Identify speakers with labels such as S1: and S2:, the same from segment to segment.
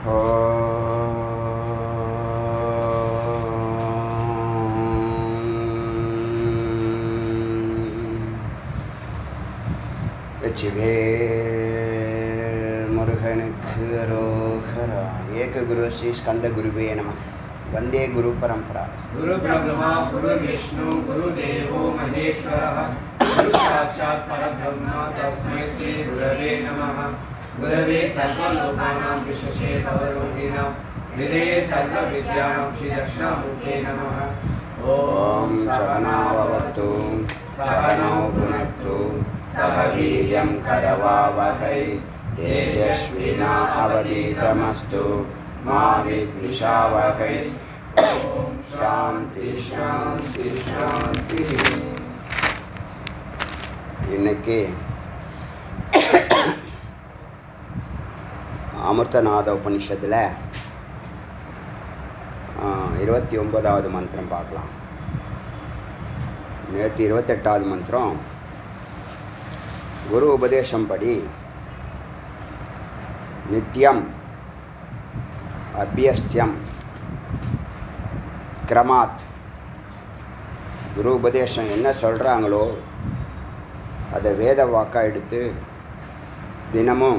S1: வெற்றிவேல் முருகனுக்கு ரோகரா ஏக குரு ஸ்ரீ ஸ்கந்த குருவே நம வந்தே குரு பரம்பரா
S2: गुरु ब्रह्मा गुरु विष्णु गुरु देवो महेश्वरः गुरु साक्षात् परब्रह्म तस्मै श्री गुरवे नमः गुरवे सर्वलोकानां विशेषे भवरोगिणां निधये सर्वविद्यानां श्री दक्षिणामूर्ते नमः
S1: ॐ सहनाववतु सहनौ भुनक्तु सह वीर्यं करवावहै तेजस्विना अवधीतमस्तु मा विद्विषावहै ॐ शान्ति शान्ति शान्ति இன்னைக்கு அமிர்தநாத உபனிஷத்தில் இருபத்தி ஒன்பதாவது மந்திரம் பார்க்கலாம் நேற்று இருபத்தெட்டாவது மந்திரம் குரு உபதேசம் படி நித்தியம் அபியஸ்யம் கிரமாத் குரு உபதேசம் என்ன சொல்கிறாங்களோ அதை வேத வாக்காக எடுத்து தினமும்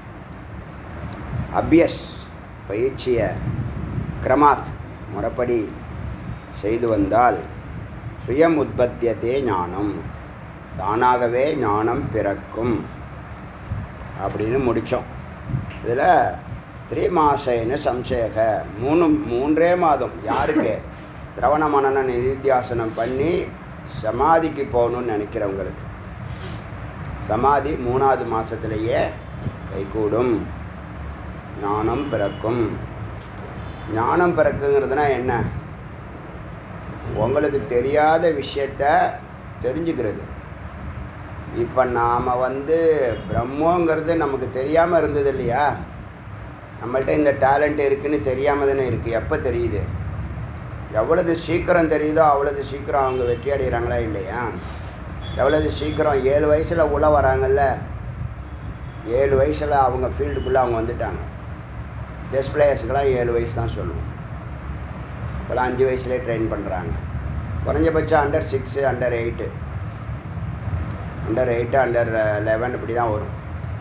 S1: அபியஸ் பயிற்சியை கிரமாத் முறைப்படி செய்து வந்தால் சுயம் உற்பத்தியதே ஞானம் தானாகவே ஞானம் பிறக்கும் அப்படின்னு முடித்தோம் இதில் திரிமாசைன்னு சம்சயக மூணு மூன்றே மாதம் யாருக்கு சிரவண மனன நிதித்தியாசனம் பண்ணி சமாதிக்கு போகணும்னு நினைக்கிறவங்களுக்கு சமாதி மூணாவது மாதத்துலேயே கைகூடும் ஞானம் பிறக்கும் ஞானம் பிறக்குங்கிறதுனா என்ன உங்களுக்கு தெரியாத விஷயத்த தெரிஞ்சுக்கிறது இப்போ நாம் வந்து பிரம்மங்கிறது நமக்கு தெரியாமல் இருந்தது இல்லையா நம்மள்ட்ட இந்த டேலண்ட் இருக்குன்னு தெரியாமல் தானே இருக்குது எப்போ தெரியுது எவ்வளவு சீக்கிரம் தெரியுதோ அவ்வளவு சீக்கிரம் அவங்க வெற்றி அடைகிறாங்களா இல்லையா எவ்வளவு சீக்கிரம் ஏழு வயசில் உள்ள வராங்கல்ல ஏழு வயசில் அவங்க ஃபீல்டுக்குள்ளே அவங்க வந்துட்டாங்க செஸ் பிளேயர்ஸுக்கெல்லாம் ஏழு வயசு தான் சொல்லுவோம் இப்போலாம் அஞ்சு வயசுலேயே ட்ரெயின் பண்ணுறாங்க குறைஞ்சபட்சம் under six under eight under eight under eleven இப்படி தான் வரும்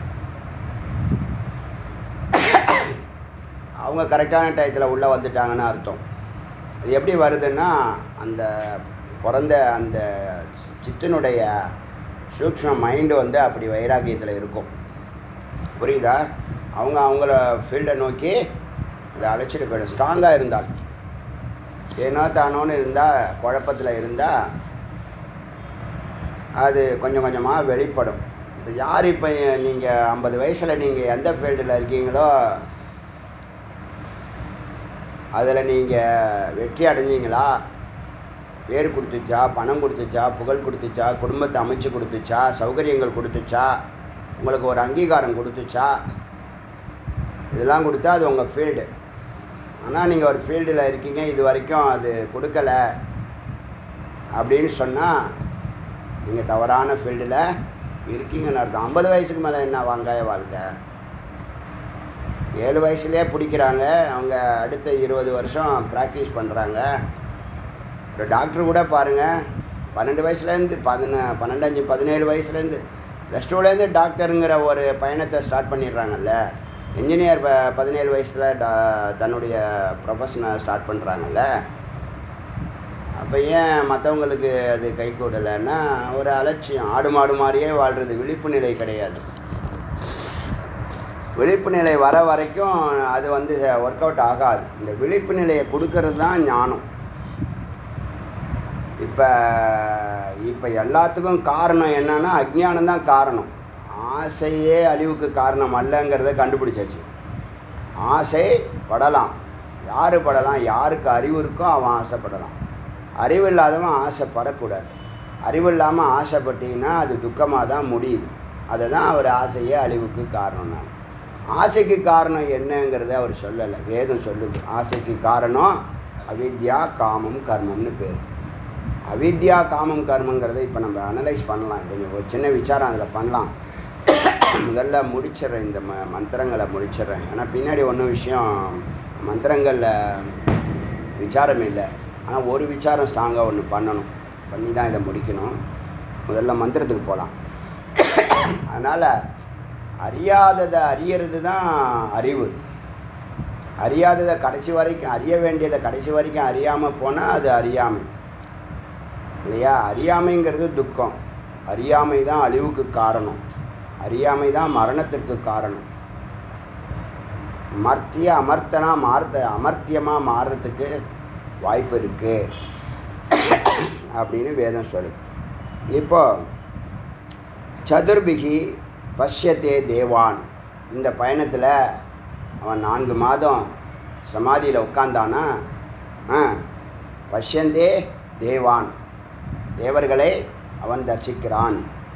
S1: அவங்க கரெக்டான டயத்தில் உள்ளே வந்துட்டாங்கன்னு அர்த்தம் அது எப்படி வருதுன்னா அந்த பிறந்த அந்த சித்தனுடைய சூக்ஷ்ம மைண்டு வந்து அப்படி வைராக்கியத்தில் இருக்கும் புரியுதா அவங்க அவங்கள ஃபீல்டை நோக்கி அதை அழைச்சிட்டு போயிடும் ஸ்ட்ராங்காக இருந்தால் ஏனோ தானோன்னு இருந்தால் குழப்பத்தில் இருந்தால் அது கொஞ்சம் கொஞ்சமாக வெளிப்படும் இப்போ யார் இப்போ நீங்கள் ஐம்பது வயசில் நீங்கள் எந்த ஃபீல்டில் இருக்கீங்களோ அதில் நீங்கள் வெற்றி அடைஞ்சீங்களா பேர் கொடுத்துச்சா பணம் கொடுத்துச்சா புகழ் கொடுத்துச்சா குடும்பத்தை அமைச்சு கொடுத்துச்சா சௌகரியங்கள் கொடுத்துச்சா உங்களுக்கு ஒரு அங்கீகாரம் கொடுத்துச்சா இதெல்லாம் கொடுத்தா அது உங்கள் ஃபீல்டு ஆனால் நீங்கள் ஒரு ஃபீல்டில் இருக்கீங்க இது வரைக்கும் அது கொடுக்கல அப்படின்னு சொன்னால் நீங்கள் தவறான ஃபீல்டில் இருக்கீங்கன்னு அர்த்தம் ஐம்பது வயசுக்கு மேலே என்ன வாங்காய வாழ்க்கை ஏழு வயசுலேயே பிடிக்கிறாங்க அவங்க அடுத்த இருபது வருஷம் ப்ராக்டிஸ் பண்ணுறாங்க ஒரு டாக்டர் கூட பாருங்கள் பன்னெண்டு வயசுலேருந்து பதின பன்னெண்டு அஞ்சு பதினேழு வயசுலேருந்து ப்ளஸ் டூலேருந்து டாக்டருங்கிற ஒரு பயணத்தை ஸ்டார்ட் பண்ணிடுறாங்கல்ல இன்ஜினியர் ப பதினேழு வயசில் டா தன்னுடைய ப்ரொஃபஷனை ஸ்டார்ட் பண்ணுறாங்கல்ல அப்போ ஏன் மற்றவங்களுக்கு அது கை கூடலைன்னா ஒரு அலட்சியம் ஆடு மாடு மாதிரியே வாழ்கிறது விழிப்பு நிலை கிடையாது விழிப்பு நிலை வர வரைக்கும் அது வந்து ஒர்க் அவுட் ஆகாது இந்த விழிப்பு நிலையை கொடுக்கறது தான் ஞானம் இப்போ இப்போ எல்லாத்துக்கும் காரணம் என்னன்னா அஜ்ஞானம் தான் காரணம் ஆசையே அழிவுக்கு காரணம் அல்லங்கிறத கண்டுபிடிச்சாச்சு ஆசை படலாம் யார் படலாம் யாருக்கு அறிவு இருக்கோ அவன் ஆசைப்படலாம் அறிவு இல்லாதவன் ஆசைப்படக்கூடாது அறிவு இல்லாமல் ஆசைப்பட்டீங்கன்னா அது துக்கமாக தான் முடியுது அதை தான் அவர் ஆசையே அழிவுக்கு காரணம் நான் ஆசைக்கு காரணம் என்னங்கிறத அவர் சொல்லலை வேதம் சொல்லுது ஆசைக்கு காரணம் அவித்யா காமம் கர்மம்னு பேர் அவித்யா காமம் கர்மங்கிறத இப்போ நம்ம அனலைஸ் பண்ணலாம் கொஞ்சம் ஒரு சின்ன விசாரம் அதில் பண்ணலாம் முதல்ல முடிச்சிடுறேன் இந்த ம மந்திரங்களை முடிச்சிடுறேன் ஏன்னா பின்னாடி ஒன்றும் விஷயம் மந்திரங்களில் விசாரம் இல்லை ஆனால் ஒரு விசாரம் ஸ்ட்ராங்காக ஒன்று பண்ணணும் பண்ணி தான் இதை முடிக்கணும் முதல்ல மந்திரத்துக்கு போகலாம் அதனால் அறியாததை அறியறது தான் அறிவு அறியாததை கடைசி வரைக்கும் அறிய வேண்டியதை கடைசி வரைக்கும் அறியாமல் போனால் அது அறியாமை இல்லையா அறியாமைங்கிறது துக்கம் அறியாமை தான் அழிவுக்கு காரணம் அறியாமை தான் மரணத்திற்கு காரணம் மர்த்திய அமர்த்தனா மார்த்த அமர்த்தியமாக மாறுறதுக்கு வாய்ப்பு இருக்கு அப்படின்னு வேதம் சொல்லுது இப்போ சதுர்பிகி பஷ்யத்தே தேவான் இந்த பயணத்தில் அவன் நான்கு மாதம் சமாதியில் உட்கார்ந்தானா ஆ பஷ்யந்தே தேவான் தேவர்களை அவன் தரிசிக்கிறான்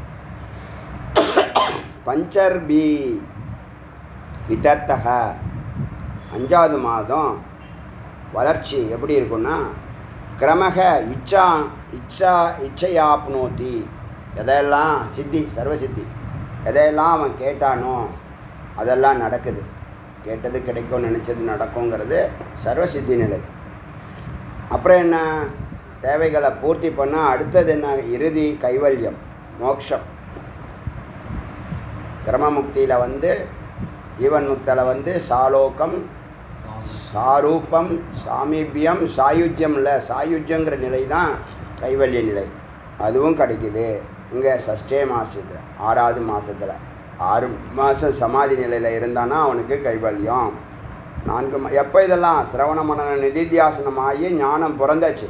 S1: பஞ்சர்பி விதர்த்தக அஞ்சாவது மாதம் வளர்ச்சி எப்படி இருக்குன்னா கிரமக இச்சா இச்சா இச்சையாப்னோத்தி எதையெல்லாம் சித்தி சர்வசித்தி எதையெல்லாம் அவன் கேட்டானோ அதெல்லாம் நடக்குது கேட்டது கிடைக்கும் நினச்சது நடக்குங்கிறது சர்வசித்தி நிலை அப்புறம் என்ன தேவைகளை பூர்த்தி பண்ணால் அடுத்தது என்ன இறுதி கைவல்யம் மோட்சம் கிரமமுக்தியில் வந்து ஜீவன் முக்தியில் வந்து சாலோகம் சாரூபம் சாமீபியம் சாயுஜ்யம் இல்லை சாயுஜ்யங்கிற நிலை தான் கைவல்ய நிலை அதுவும் கிடைக்குது இங்கே சஷ்டே மாதத்தில் ஆறாவது மாதத்தில் ஆறு மாதம் சமாதி நிலையில் இருந்தானா அவனுக்கு கைவல்யம் நான்கு மா எப்போ இதெல்லாம் சிரவண மனன நிதித்தியாசனம் ஆகி ஞானம் பிறந்தாச்சு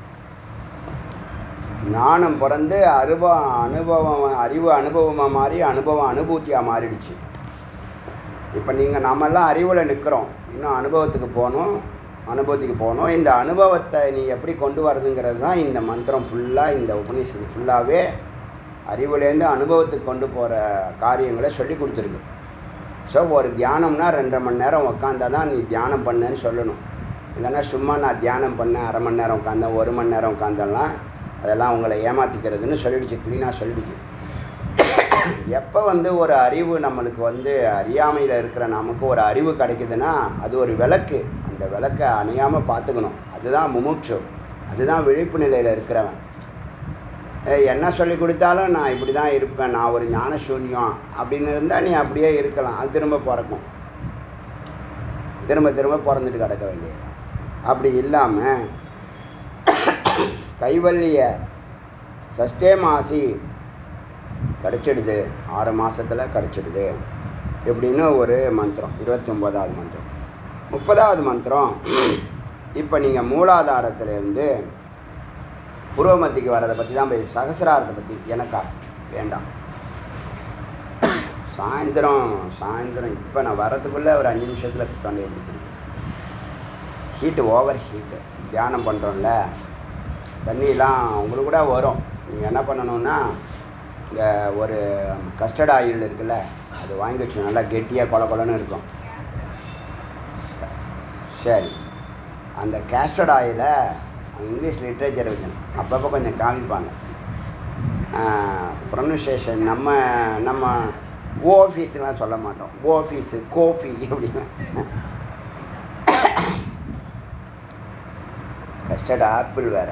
S1: ஞானம் பிறந்து அனுபவம் அனுபவம் அறிவு அனுபவமாக மாறி அனுபவம் அனுபூத்தியாக மாறிடுச்சு இப்போ நீங்கள் நாமெல்லாம் அறிவில் நிற்கிறோம் இன்னும் அனுபவத்துக்கு போகணும் அனுபவத்துக்கு போகணும் இந்த அனுபவத்தை நீ எப்படி கொண்டு வரதுங்கிறது தான் இந்த மந்திரம் ஃபுல்லாக இந்த உபநிஷத்து ஃபுல்லாகவே அறிவுலேருந்து அனுபவத்துக்கு கொண்டு போகிற காரியங்களை சொல்லி கொடுத்துருக்கு ஸோ ஒரு தியானம்னா ரெண்டரை மணி நேரம் உக்காந்தா தான் நீ தியானம் பண்ணேன்னு சொல்லணும் இல்லைன்னா சும்மா நான் தியானம் பண்ணேன் அரை மணி நேரம் உட்காந்தேன் ஒரு மணி நேரம் உட்காந்தெல்லாம் அதெல்லாம் உங்களை ஏமாற்றிக்கிறதுன்னு சொல்லிடுச்சு க்ளீனாக சொல்லிடுச்சு எப்போ வந்து ஒரு அறிவு நம்மளுக்கு வந்து அறியாமையில் இருக்கிற நமக்கு ஒரு அறிவு கிடைக்குதுன்னா அது ஒரு விளக்கு அந்த விளக்கை அணையாமல் பார்த்துக்கணும் அதுதான் முமுட்சு அதுதான் விழிப்பு நிலையில் இருக்கிறவன் ஏய், என்ன சொல்லி கொடுத்தாலும் நான் இப்படி தான் இருப்பேன் நான் ஒரு ஞான சூன்யம் அப்படின்னு இருந்தால் நீ அப்படியே இருக்கலாம் அது திரும்ப பிறக்கும் திரும்ப திரும்ப பிறந்துட்டு கிடக்க வேண்டியது அப்படி இல்லாமல் கைவல்லிய சஷ்டே மாசி கிடச்சிடுது ஆறு மாதத்தில் கிடச்சிடுது எப்படின்னு ஒரு மந்திரம் இருபத்தி ஒம்போதாவது மந்திரம் முப்பதாவது மந்திரம் இப்போ நீங்கள் மூலாதாரத்திலேருந்து புருவமத்திக்கு வரதை பற்றி தான் போய் சகசிராரத்தை பற்றி எனக்கா வேண்டாம் சாயந்தரம் சாயந்தரம் இப்போ நான் வரதுக்குள்ளே ஒரு அஞ்சு நிமிஷத்தில் தொண்டையை பிடிச்சிருக்கு ஹீட்டு ஓவர் ஹீட்டு தியானம் பண்ணுறோம்ல தண்ணியெலாம் உங்களுக்கு கூட வரும் நீங்கள் என்ன பண்ணணும்னா இந்த ஒரு கஸ்டர்ட் ஆயில் இருக்குல்ல அது வாங்கி வச்சு நல்லா கெட்டியாக கொல கொலன்னு இருக்கும் சரி அந்த கேஸ்டர்ட் ஆயிலை இங்கிலீஷ் லிட்ரேச்சர் வைக்கணும் அப்பப்போ கொஞ்சம் காமிப்பாங்க ப்ரொனன்சியேஷன் நம்ம நம்ம ஓஃபீஸ்லாம் சொல்ல மாட்டோம் ஓஃபீஸு கோஃபி அப்படின்னு கஸ்டர்ட் ஆப்பிள் வேறு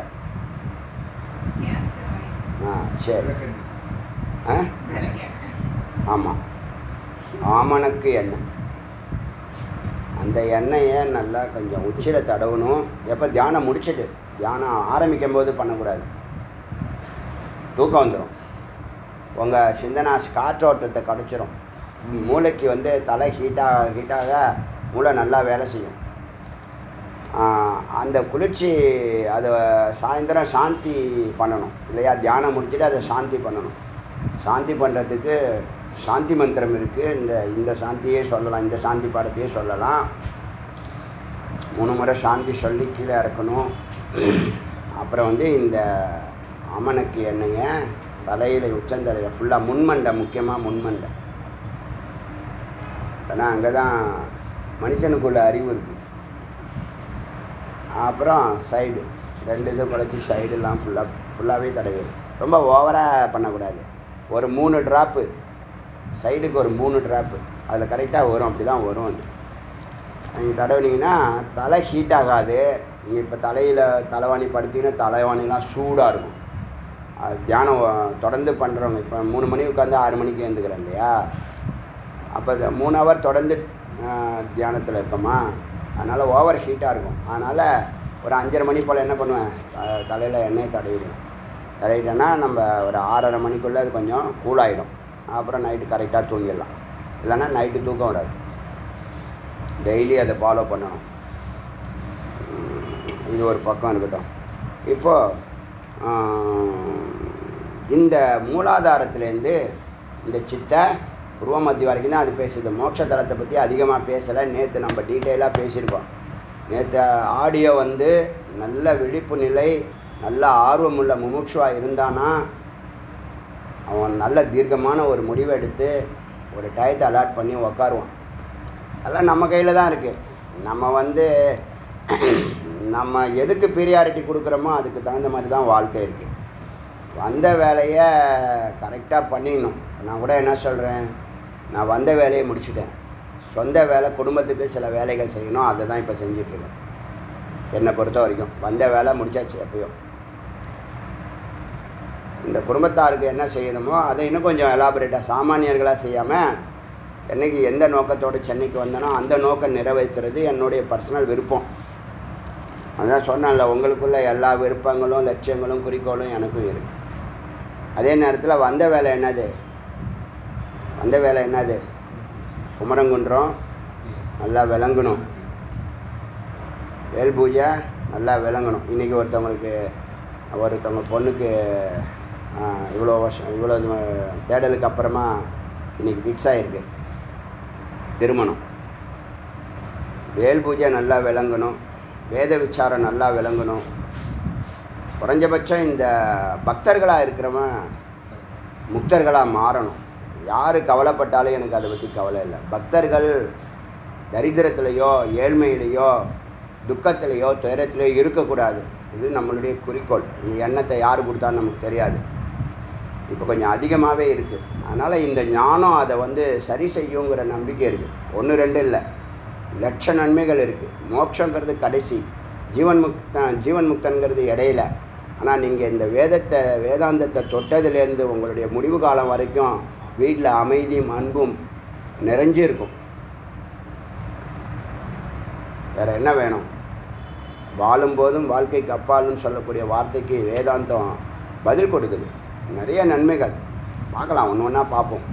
S1: ஆ சரி ஆ ஆமாம் ஆமணக்கு எண்ணெய் அந்த எண்ணெயை நல்லா கொஞ்சம் உச்சியில் தடவணும் எப்போ தியானம் முடிச்சிட்டு தியானம் ஆரம்பிக்கும் போது பண்ணக்கூடாது தூக்கம் வந்துடும் உங்கள் சிந்தனா காற்றோட்டத்தை கடைச்சிரும் மூளைக்கு வந்து தலை ஹீட்டாக ஹீட்டாக மூளை நல்லா வேலை செய்யும் ஆஹ் அந்த குளிர்ச்சி அதை சாயந்தரம் சாந்தி பண்ணணும் இல்லையா தியானம் முடிச்சுட்டு அதை சாந்தி பண்ணணும் சாந்தி பண்ணுறதுக்கு சாந்தி மந்திரம் இருக்குது இந்த இந்த சாந்தியே சொல்லலாம் இந்த சாந்தி பாடத்தையே சொல்லலாம் மூணு முறை சாந்தி சொல்லி கீழே இறக்கணும் அப்புறம் வந்து இந்த அமனுக்கு எண்ணெய தலையில் உச்சந்தலையில் ஃபுல்லாக முன்மண்டை முக்கியமாக முன்மண்டை ஏன்னா அங்கே தான் மனுஷனுக்குள்ள அறிவு இருக்குது அப்புறம் சைடு ரெண்டு இது குழச்சி சைடெல்லாம் ஃபுல்லாக ஃபுல்லாகவே தடவி ரொம்ப ஓவராக பண்ணக்கூடாது ஒரு மூணு ட்ராப்பு சைடுக்கு ஒரு மூணு ட்ராப்பு அதில் கரெக்டாக வரும் அப்படி தான் வரும் அது நீங்கள் தடவினீங்கன்னா தலை ஹீட் ஆகாது நீங்கள் இப்போ தலையில் தலைவாணி படுத்தீங்கன்னா தலைவாணிலாம் சூடாக இருக்கும் அது தியானம் வ- தொடர்ந்து பண்ணுறவங்க இப்போ மூணு மணி உட்காந்து ஆறு மணிக்கு எழுந்துக்கிறேன் இல்லையா அப்போ இந்த மூணு ஹவர் தொடர்ந்து தியானத்தில் இருக்கோமா அதனால் ஓவர் ஹீட்டாக இருக்கும் அதனால் ஒரு அஞ்சரை மணி போல் என்ன பண்ணுவேன் தலையில் எண்ணெயை தடவிடுவேன் தடவிட்டேன்னா நம்ம ஒரு ஆறரை மணிக்குள்ளே அது கொஞ்சம் கூலாகிடும் அப்புறம் நைட்டு கரெக்டாக தூங்கிடலாம் இல்லைன்னா நைட்டு தூக்கம் வராது டெய்லி அதை ஃபாலோ பண்ணணும் உம், இது ஒரு பக்கம் இருக்கட்டும் இப்போது இந்த மூலாதாரத்துலேருந்து இந்த சித்தை புருவ மத்திய வரைக்கும் தான் அது பேசுது மோட்ச தலத்தை பற்றி அதிகமாக பேசலை நேற்று நம்ம டீட்டெயிலாக பேசியிருக்கோம் நேற்று ஆடியோ வந்து நல்ல விழிப்பு நிலை நல்ல ஆர்வமுள்ள முமுட்சுவாக இருந்தானா அவன் நல்ல தீர்க்கமான ஒரு முடிவை எடுத்து ஒரு டயத்தை அலாட் பண்ணி உக்காருவான் அதெல்லாம் நம்ம கையில் தான் இருக்குது நம்ம வந்து நம்ம எதுக்கு பீரியாரிட்டி கொடுக்குறோமோ அதுக்கு தகுந்த மாதிரி தான் வாழ்க்கை இருக்குது வந்த வேலையை கரெக்டாக பண்ணிடணும் நான் கூட என்ன சொல்கிறேன் நான் வந்த வேலையை முடிச்சுட்டேன் சொந்த வேலை குடும்பத்துக்கு சில வேலைகள் செய்யணும் அதை தான் இப்போ செஞ்சிட்ருக்கேன் என்னை பொறுத்த வரைக்கும் வந்த வேலை முடிச்சாச்சு எப்பயும் இந்த குடும்பத்தாருக்கு என்ன செய்யணுமோ அதை இன்னும் கொஞ்சம் எலாபரேட்டாக சாமானியர்களாக செய்யாமல் என்னைக்கு எந்த நோக்கத்தோடு சென்னைக்கு வந்தனோ அந்த நோக்கம் நிறைவேற்றுறது என்னுடைய பர்சனல் விருப்பம் அதான் சொன்னேன்ல உங்களுக்குள்ள எல்லா விருப்பங்களும் லட்சியங்களும் குறிக்கோளும் எனக்கும் இருக்குது அதே நேரத்தில் வந்த வேலை என்னது வந்த வேலை என்னது குமரங்குன்றம் நல்லா விளங்கணும் வேல் பூஜை நல்லா விளங்கணும் இன்றைக்கி ஒருத்தவங்களுக்கு ஒருத்தவங்க பொண்ணுக்கு ஆஹ், இவ்வளோ வருஷம் இவ்வளோ இது, தேடலுக்கு அப்புறமா இன்றைக்கி ஃபிக்ஸ் ஆகிருக்கு திருமணம் வேல் பூஜை நல்லா விளங்கணும் வேத விச்சாரம் நல்லா விளங்கணும் குறைஞ்சபட்சம் இந்த பக்தர்களாக இருக்கிறவன் முக்தர்களாக மாறணும் யார் கவலைப்பட்டாலும் எனக்கு அதை பற்றி கவலை இல்லை பக்தர்கள் தரித்திரத்திலேயோ ஏழ்மையிலேயோ துக்கத்திலேயோ துயரத்திலேயோ இருக்கக்கூடாது இது நம்மளுடைய குறிக்கோள் இந்த எண்ணத்தை யார் கொடுத்தாலும் நமக்கு தெரியாது இப்போ கொஞ்சம் அதிகமாகவே இருக்குது அதனால் இந்த ஞானம் அதை வந்து சரி செய்யுங்கிற நம்பிக்கை இருக்குது ஒன்று ரெண்டு இல்லை லட்ச நன்மைகள் இருக்குது மோட்சங்கிறது கடைசி ஜீவன் முக்த ஜீவன் முக்தங்கிறது இடையில ஆனால் நீங்கள் இந்த வேதத்தை வேதாந்தத்தை தொட்டதுலேருந்து உங்களுடைய முடிவு காலம் வரைக்கும் வீட்டில் அமைதியும் அன்பும் நிறைஞ்சு இருக்கும் வேற என்ன வேணும் வாழும்போதும் வாழ்க்கைக்கு அப்பாலும் சொல்லக்கூடிய வார்த்தைக்கு வேதாந்தம் பதில் கொடுக்குது நிறைய நன்மைகள் பார்க்கலாம் ஒன்று ஒன்றா பார்ப்போம்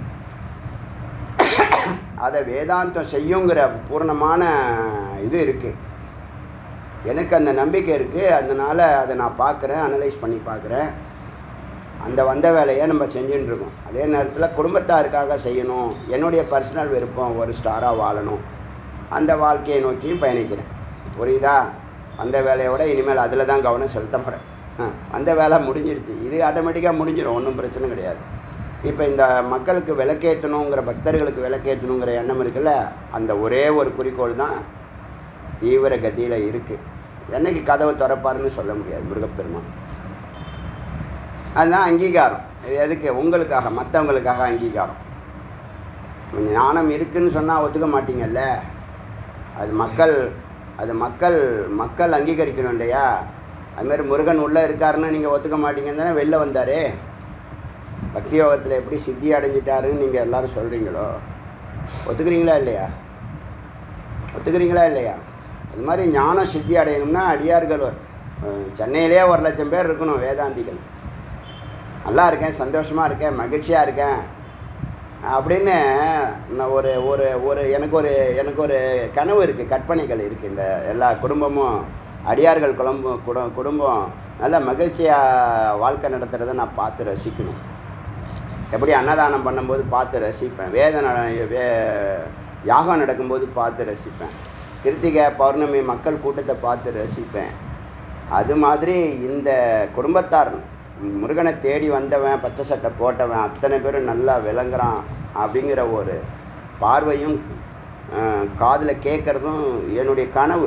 S1: அதை வேதாந்தம் செய்யுங்கிற பூர்ணமான இது இருக்குது எனக்கு அந்த நம்பிக்கை இருக்குது அதனால் அதை நான் பார்க்குறேன் அனலைஸ் பண்ணி பார்க்குறேன் அந்த வந்த வேலையை நம்ம செஞ்சுட்டு இருக்கோம் அதே நேரத்தில் குடும்பத்தாருக்காக செய்யணும் என்னுடைய பர்சனல் விருப்பம் ஒரு ஸ்டாராக வாழணும் அந்த வாழ்க்கையை நோக்கியும் பயணிக்கிறேன் புரியுதா அந்த வேலையோட இனிமேல் அதில் தான் கவனம் செலுத்த போகிறேன் அந்த வேலை முடிஞ்சிருச்சு இது ஆட்டோமேட்டிக்காக முடிஞ்சிடும் ஒன்றும் பிரச்சனை கிடையாது இப்போ இந்த மக்களுக்கு விளக்கேற்றணுங்கிற பக்தர்களுக்கு விளக்கேற்றணுங்கிற எண்ணம் இருக்குல்ல அந்த ஒரே ஒரு குறிக்கோள் தான் தீவிர கதியில் இருக்குது என்னைக்கு கதவை திறப்பாருன்னு சொல்ல முடியாது முருகப்பெருமான் அதுதான் அங்கீகாரம் இது எதுக்கு உங்களுக்காக மற்றவங்களுக்காக அங்கீகாரம் ஞானம் இருக்குன்னு சொன்னால் ஒத்துக்க மாட்டீங்கல்ல அது மக்கள் அது மக்கள் மக்கள் அங்கீகரிக்கணும் இல்லையா அதுமாரி முருகன் உள்ளே இருக்காருன்னு நீங்கள் ஒத்துக்க மாட்டீங்கன்னு தானே வெளில வந்தார் பக்தி யோகத்தில் எப்படி சித்தி அடைஞ்சிட்டாருன்னு நீங்கள் எல்லாரும் சொல்கிறீங்களோ ஒத்துக்கிறீங்களா இல்லையா ஒத்துக்கிறீங்களா இல்லையா அது மாதிரி ஞானம் சித்தி அடையணும்னா அடியார்கள் அஹ், சென்னையிலே ஒரு லட்சம் பேர் இருக்கணும் வேதாந்திகள் நல்லா இருக்கேன் சந்தோஷமாக இருக்கேன் மகிழ்ச்சியாக இருக்கேன் அப்படின்னு நான் ஒரு ஒரு ஒரு எனக்கு ஒரு எனக்கு ஒரு கனவு இருக்குது கற்பனைகள் இருக்குது இந்த எல்லா குடும்பமும் அடியார்கள் குடும்பம் குட குடும்பம் நல்ல மகிழ்ச்சியாக வாழ்க்கை நடத்துகிறத நான் பார்த்து ரசிக்கணும் எப்படி அன்னதானம் பண்ணும்போது பார்த்து ரசிப்பேன் வேத நட- வே யாகம் நடக்கும்போது பார்த்து ரசிப்பேன் கிருத்திகை பௌர்ணமி மக்கள் கூட்டத்தை பார்த்து ரசிப்பேன் அது மாதிரி இந்த குடும்பத்தார் முருகனை தேடி வந்தவன் பச்சை சட்டை போட்டவன் அத்தனை பேரும் நல்லா விளங்குறான் அப்படிங்கிற ஒரு பார்வையும் காதில் கேட்குறதும் என்னுடைய கனவு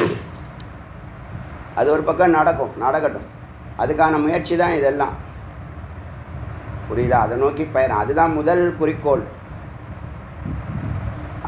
S1: அது ஒரு பக்கம் நடக்கும் நடக்கட்டும் அதுக்கான முயற்சி தான் இதெல்லாம் புரியுதா அதை நோக்கி பயணம் அதுதான் முதல் குறிக்கோள்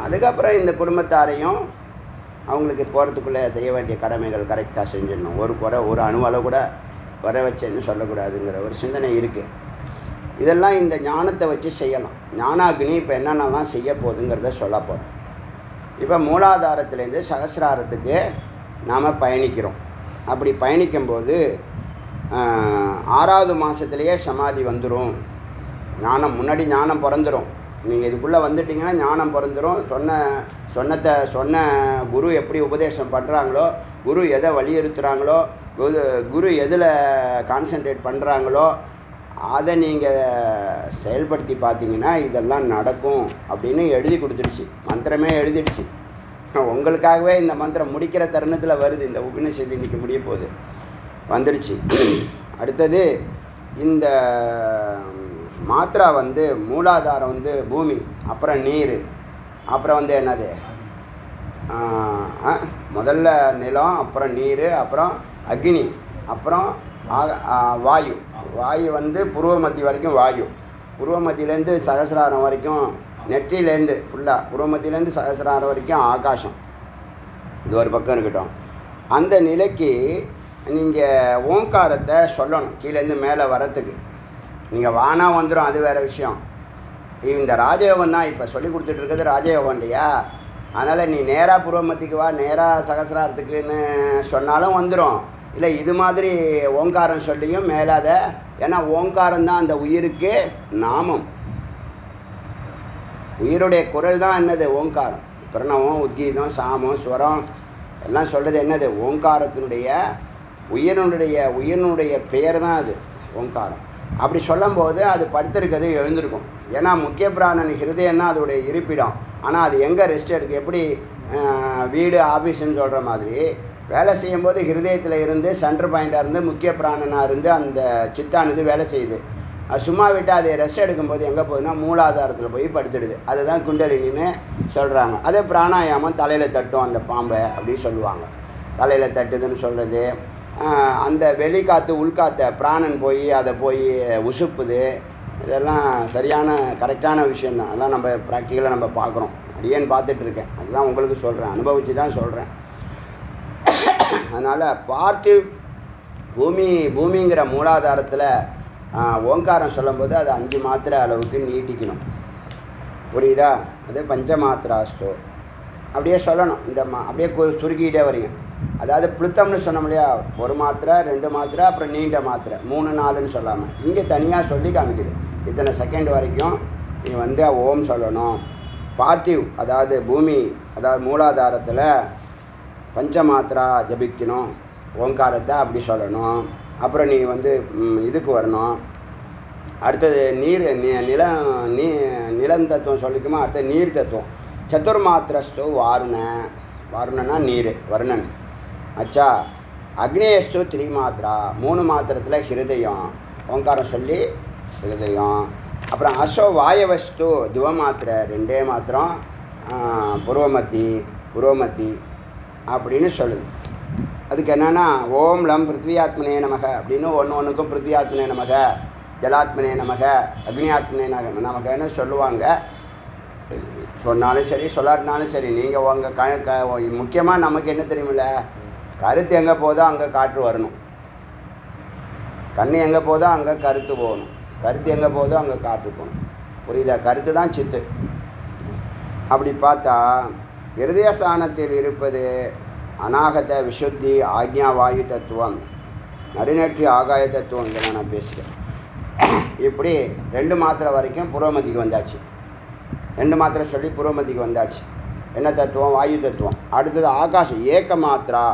S1: அதுக்கப்புறம் இந்த குடும்பத்தாரையும் அவங்களுக்கு போகிறதுக்குள்ளே செய்ய வேண்டிய கடமைகள் கரெக்டாக செஞ்சிடணும் ஒரு குறை ஒரு அணுவளவு கூட குறை வச்சேன்னு சொல்லக்கூடாதுங்கிற ஒரு சிந்தனை இருக்குது இதெல்லாம் இந்த ஞானத்தை வச்சு செய்யலாம் ஞானாக்னி இப்போ என்னென்னலாம் செய்ய போகுதுங்கிறத சொல்ல போகிறோம் இப்போ மூலாதாரத்துலேருந்து சகசிராரத்துக்கு நாம் பயணிக்கிறோம் அப்படி பயணிக்கும்போது ஆஹ், ஆறாவது மாதத்துலேயே சமாதி வந்துடும் ஞானம் முன்னாடி ஞானம் பிறந்துடும் நீங்கள் இதுக்குள்ளே வந்துட்டீங்கன்னா ஞானம் பிறந்துடும் சொன்ன சொன்னத்தை சொன்ன குரு எப்படி உபதேசம் பண்ணுறாங்களோ குரு எதை வலியுறுத்துகிறாங்களோ குரு குரு எதில் கான்சென்ட்ரேட் பண்ணுறாங்களோ அதை நீங்கள் செயல்படுத்தி பார்த்தீங்கன்னா இதெல்லாம் நடக்கும் அப்படின்னு எழுதி கொடுத்துடுச்சு மந்திரமே எழுதிடுச்சு உங்களுக்காகவே இந்த மந்திரம் முடிக்கிற தருணத்தில் வருது இந்த உபநிஷத்து இன்னைக்கு முடிய போகுது வந்துடுச்சு அடுத்தது இந்த மாத்ரா வந்து மூலாதாரம் வந்து பூமி அப்புறம் நீர் அப்புறம் வந்து என்னது ஆஹ், ஆ, முதல்ல நிலம் அப்புறம் நீர் அப்புறம் அக்னி அப்புறம் ஆக- ஆ, வாயு வாயு வந்து புருவ மத்தி வரைக்கும் வாயு புருவ மத்தியிலேருந்து சகசிராரம் வரைக்கும் நெற்றியிலேருந்து ஃபுல்லாக புருவ மத்தியிலேருந்து சகசிராரம் வரைக்கும் ஆகாசம் இது ஒரு பக்கம் இருக்கட்டும் அந்த நிலைக்கு நீங்கள் ஓங்காரத்தை சொல்லணும் கீழேருந்து மேலே வரத்துக்கு நீங்கள் வானா வந்துடும் அது வேறு விஷயம் இந்த ராஜயோகம் தான் இப்போ சொல்லி கொடுத்துட்டு இருக்கிறது ராஜயோகம் இல்லையா அதனால் நீ நேராக பூர்வமத்திக்கு வா நேராக சகசிராரத்துக்குன்னு சொன்னாலும் வந்துடும் இல்லை இது மாதிரி ஓங்காரம் சொல்லியும் மேலாத ஏன்னா ஓங்காரம் தான் அந்த உயிருக்கு நாமம் உயிருடைய குரல் தான் என்னது ஓங்காரம் பிரணவம் உத்கீதம் சாமம் ஸ்வரம் எல்லாம் சொல்கிறது என்னது ஓங்காரத்தினுடைய உயிரினுடைய உயிரினுடைய பெயர் தான் அது ஓங்காரம் அப்படி சொல்லும்போது அது படுத்திருக்கிறது எழுந்திருக்கும் ஏன்னா முக்கிய பிராணன் ஹிருதயம் தான் அதோடைய இருப்பிடம் ஆனால் அது எங்கே ரெஸ்ட் எடுக்கு எப்படி ஆஹ், வீடு ஆஃபீஸ்ன்னு சொல்கிற மாதிரி வேலை செய்யும்போது ஹிருதயத்தில் இருந்து சென்டர் பாயிண்டாக இருந்து முக்கிய பிராணனாக இருந்து அந்த சித்தானது வேலை செய்யுது அது சும்மா விட்டால் அது ரெஸ்ட் எடுக்கும்போது எங்கே போகுதுன்னா மூலாதாரத்தில் போய் படுத்துடுது அதுதான் குண்டலினின்னு சொல்கிறாங்க அதே பிராணாயாமம் தலையில் தட்டும் அந்த பாம்பை அப்படி சொல்லுவாங்க தலையில் தட்டுதுன்னு சொல்கிறது அந்த வெளிக்காற்று உள்காற்றை பிராணன் போய் அதை போய் உசுப்புது இதெல்லாம் சரியான கரெக்டான விஷயந்தான் அதெல்லாம் நம்ம ப்ராக்டிக்கலாக நம்ம பார்க்குறோம் அடியேன்னு பார்த்துட்டு இருக்கேன் அதுதான் உங்களுக்கு சொல்கிறேன் அனுபவித்து தான் சொல்கிறேன் அதனால் பார்த்து பூமி பூமிங்கிற மூலாதாரத்தில் ஓங்காரம் சொல்லும்போது அது அஞ்சு மாத்திரை அளவுக்கு நீட்டிக்கணும் புரியுதா அது பஞ்ச மாத்திராஸ்தோ அப்படியே சொல்லணும் இந்த மா அப்படியே கு- சுருக்கிக்கிட்டே வரீங்க அதாவது புளுத்தம்னு சொன்னோம் இல்லையா ஒரு மாத்திரை ரெண்டு மாத்திரை அப்புறம் நீண்ட மாத்திரை மூணு நாலுன்னு சொல்லாமல் இங்கே தனியாக சொல்லி காமிக்குது இத்தனை செகண்ட் வரைக்கும் நீ வந்து ஓம் சொல்லணும் பார்த்திவ் அதாவது பூமி அதாவது மூலாதாரத்தில் பஞ்ச மாத்திரா ஜபிக்கணும் ஓங்காரத்தை அப்படி சொல்லணும் அப்புறம் நீ வந்து ம், இதுக்கு வரணும் அடுத்தது நீர் நி- நிலம் நீ நிலம் தத்துவம் சொல்லிக்குமா அடுத்தது நீர் தத்துவம் சதுர்மாத்திரஸ்து வாருண வாருணனா நீர் வருணன் அச்சா அக்னேயஸ்து திரிமாத்திரா மூணு மாத்திரத்தில் ஹிருதயம் ஓங்காரம் சொல்லி ஹிருதயம் அப்புறம் அசோ வாயவஸ்து துவமாத்திரை ரெண்டே மாத்திரம் ஆ, புருவமத்தி புருவமத்தி அப்படின்னு சொல்லுது அதுக்கு என்னென்னா ஓம் லம் பிருத்வியாத்மனே நமக அப்படின்னு ஒன்று ஒன்றுக்கும் பிருத்வியாத்மனே நமக ஜலாத்மனே நமக அக்னியாத்மனே நக நமகன்னு சொல்லுவாங்க சொன்னாலும் சரி சொல்லாட்டினாலும் சரி நீங்கள் உங்கள் க க முக்கியமாக நமக்கு என்ன தெரியுமில்ல கருத்து எங்கே போதோ அங்கே காற்று வரணும் கண்ணு எங்கே போதோ அங்கே கருத்து போகணும் கருத்து எங்கே போதோ அங்கே காற்று போகணும் புரியுதா கருத்து தான் சித்து அப்படி பார்த்தா இருதயஸ்தானத்தில் இருப்பது அநாகத விசுத்தி ஆக்ஞா வாயு தத்துவம் நடுநெற்றி ஆகாய தத்துவம் இதை நான் பேசுகிறேன் இப்படி ரெண்டு மாத்திரை வரைக்கும் புரோமதிக்கு வந்தாச்சு ரெண்டு மாத்திரை சொல்லி புரோமதிக்கு வந்தாச்சு என்ன தத்துவம் வாயு தத்துவம் அடுத்தது ஆகாசம் ஏக மாத்திரா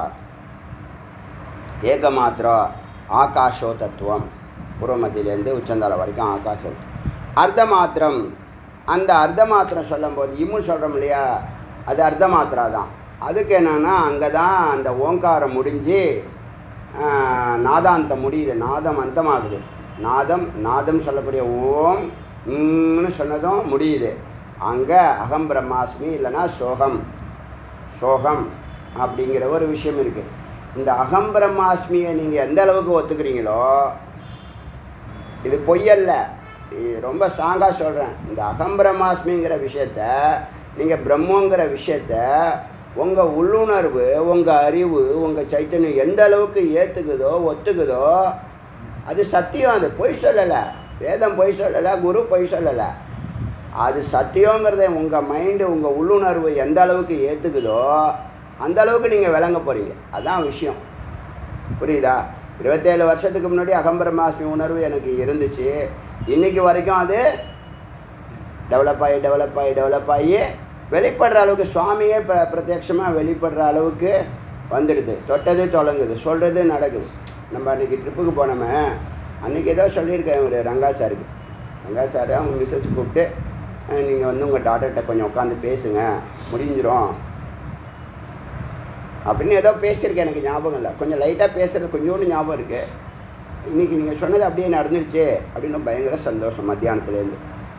S1: ஏக மாத்திரா ஆகாஷோ தத்துவம் புறமத்திலேருந்து உச்சந்தால வரைக்கும் ஆகாசம் அர்த்த மாத்திரம் அந்த அர்த்த மாத்திரம் சொல்லும்போது இம்மு சொல்கிறோம் இல்லையா அது அர்த்த மாத்திரா தான் அதுக்கு என்னென்னா அங்கே தான் அந்த ஓங்காரம் முடிஞ்சு ஆஹ், நாதாந்தம் முடியுது நாதம் அந்தமாகுது நாதம் நாதம் சொல்லக்கூடிய ஓம் ம்னு சொன்னதும் முடியுது அங்கே அகம் பிரம்மாஸ்மி இல்லைன்னா சோகம் சோகம் அப்படிங்கிற ஒரு விஷயம் இருக்குது இந்த அகம் பிரம்மாஸ்மியை நீங்கள் எந்த அளவுக்கு ஒத்துக்கிறீங்களோ இது பொய்யல்ல இது ரொம்ப ஸ்ட்ராங்காக சொல்கிறேன் இந்த அகம் பிரம்மாஸ்மிங்கிற விஷயத்த நீங்கள் பிரம்மங்கிற விஷயத்த உங்கள் உள்ளுணர்வு உங்கள் அறிவு உங்கள் சைத்தன்யம் எந்த அளவுக்கு ஏற்றுக்குதோ ஒத்துக்குதோ அது சத்தியம் அது பொய் சொல்லலை வேதம் பொய் சொல்லலை குரு பொய் சொல்லலை அது சத்தியங்கிறத உங்கள் மைண்டு உங்கள் உள்ளுணர்வு எந்த அளவுக்கு ஏற்றுக்குதோ அந்த அளவுக்கு நீங்கள் விளங்க போகிறீங்க அதான் விஷயம் புரியுதா இருபத்தேழு வருஷத்துக்கு முன்னாடி அகம்பரமாஸ்மி உணர்வு எனக்கு இருந்துச்சு இன்னைக்கு வரைக்கும் அது டெவலப் ஆகி டெவலப் ஆகி டெவலப் ஆகி வெளிப்படுற அளவுக்கு சுவாமியே பிர பிரத்யட்சமாக வெளிப்படுற அளவுக்கு வந்துடுது தொட்டது தொடங்குது சொல்கிறது நடக்குது நம்ம அன்றைக்கி ட்ரிப்புக்கு போனோமே அன்றைக்கி ஏதோ சொல்லியிருக்கேன் ஒரு ரங்கா சாருக்கு ரங்கா சார் அவங்க மிஸ்ஸஸ் கூப்பிட்டு நீங்கள் வந்து உங்கள் டாக்டர்கிட்ட கொஞ்சம் உட்காந்து பேசுங்க முடிஞ்சிரும் அப்படின்னு ஏதோ பேசியிருக்கேன் எனக்கு ஞாபகம் இல்லை கொஞ்சம் லைட்டாக பேசுகிறது கொஞ்சோண்டு ஞாபகம் இருக்குது இன்றைக்கி நீங்கள் சொன்னது அப்படியே நடந்துருச்சு அப்படின்னு பயங்கர சந்தோஷம் மத்தியானத்துலேருந்து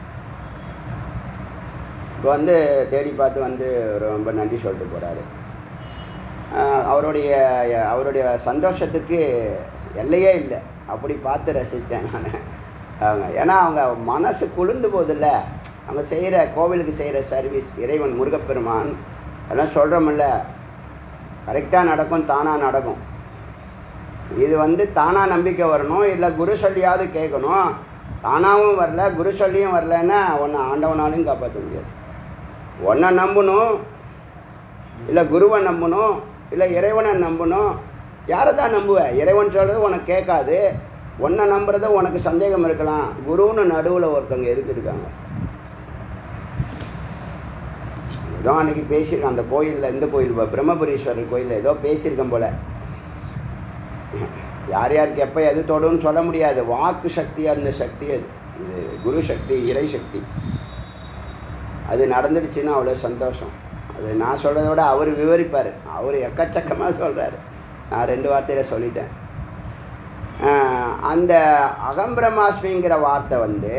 S1: இப்போ வந்து தேடி பார்த்து வந்து ரொம்ப நன்றி சொல்லிட்டு போகிறாரு அவருடைய அவருடைய சந்தோஷத்துக்கு எல்லையே இல்லை அப்படி பார்த்து ரசித்தேன் நான் அவங்க ஏன்னா அவங்க மனசு குளிர்ந்து போதில்ல அவங்க செய்கிற கோவிலுக்கு செய்கிற சர்வீஸ் இறைவன் முருகப்பெருமான் அதெல்லாம் சொல்கிறோமில்ல கரெக்டாக நடக்கும் தானாக நடக்கும் இது வந்து தானாக நம்பிக்கை வரணும் இல்லை குரு சொல்லியாவது கேட்கணும் தானாகவும் வரல குரு சொல்லியும் வரலன்னா ஒன்று ஆண்டவனாலையும் காப்பாற்ற முடியாது ஒன்றை நம்பணும் இல்லை குருவை நம்பணும் இல்லை இறைவனை நம்பணும் யாரை தான் நம்புவேன் இறைவன் சொல்கிறது உனக்கு கேட்காது ஒன்றை நம்புறது உனக்கு சந்தேகம் இருக்கலாம் குருன்னு நடுவில் ஒருத்தவங்க எதுக்கு இருக்காங்க ஏதோ அன்றைக்கி பேசியிருக்கேன் அந்த கோயிலில் இந்த கோயில் பிரம்மபுரீஸ்வரர் கோயிலில் ஏதோ பேசியிருக்கேன் போல் யார் யாருக்கு எப்போ எது தொடுன்னு சொல்ல முடியாது வாக்கு சக்தி அந்த சக்தி அது இது குரு சக்தி இறை சக்தி அது நடந்துடுச்சுன்னா அவ்வளோ சந்தோஷம் அது நான் சொல்கிறத விட அவர் விவரிப்பார் அவர் எக்கச்சக்கமாக சொல்கிறாரு நான் ரெண்டு வார்த்தையில் சொல்லிட்டேன் அந்த அகம்பிரமாஸ்மிங்கிற வார்த்தை வந்து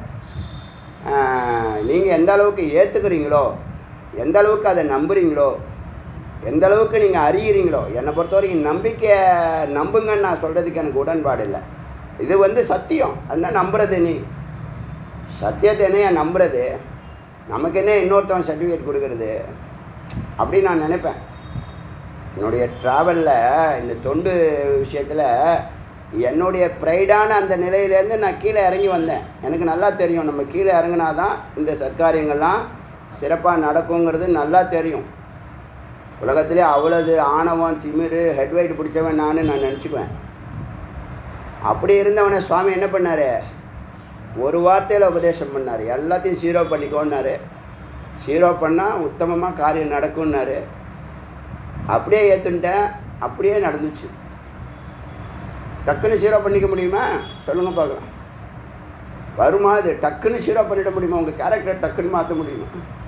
S1: நீங்கள் எந்த அளவுக்கு ஏற்றுக்கிறீங்களோ எந்த அளவுக்கு அதை நம்புறீங்களோ எந்த அளவுக்கு நீங்கள் அறியிறீங்களோ என்னை பொறுத்த வரைக்கும் நம்பிக்கை நம்புங்கன்னு நான் சொல்கிறதுக்கு எனக்கு உடன்பாடு இல்லை இது வந்து சத்தியம் அதனால் நம்புறது நீ சத்தியத்தை என்ன நம்புறது நமக்கு என்ன இன்னொருத்தவன் சர்டிஃபிகேட் கொடுக்கறது அப்படின்னு நான் நினைப்பேன் என்னுடைய ட்ராவலில் இந்த தொண்டு விஷயத்தில் என்னுடைய ப்ரைடான அந்த நிலையிலேருந்து நான் கீழே இறங்கி வந்தேன் எனக்கு நல்லா தெரியும் நம்ம கீழே இறங்கினா தான் இந்த சத்காரியங்கள்லாம் சிறப்பாக நடக்குங்கிறது நல்லா தெரியும் உலகத்திலே அவ்வளவு ஆணவம் திமிரு ஹெட்வைட் பிடிச்சவன் நான் நான் நினச்சிக்குவேன் அப்படி இருந்தவனை சுவாமி என்ன பண்ணார் ஒரு வார்த்தையில் உபதேசம் பண்ணார் எல்லாத்தையும் சீரோ பண்ணிக்கோன்னாரு சீரோ பண்ணால் உத்தமமாக காரியம் நடக்கும்னாரு அப்படியே ஏற்றுன்ட்டேன் அப்படியே நடந்துச்சு டக்குன்னு சீரோ பண்ணிக்க முடியுமா சொல்லுங்கள் பார்க்கலாம் வருமா அது டக்குன்னு சீரோ பண்ணிட முடியுமா உங்கள் கேரக்டர் டக்குன்னு மாற்ற முடியுமா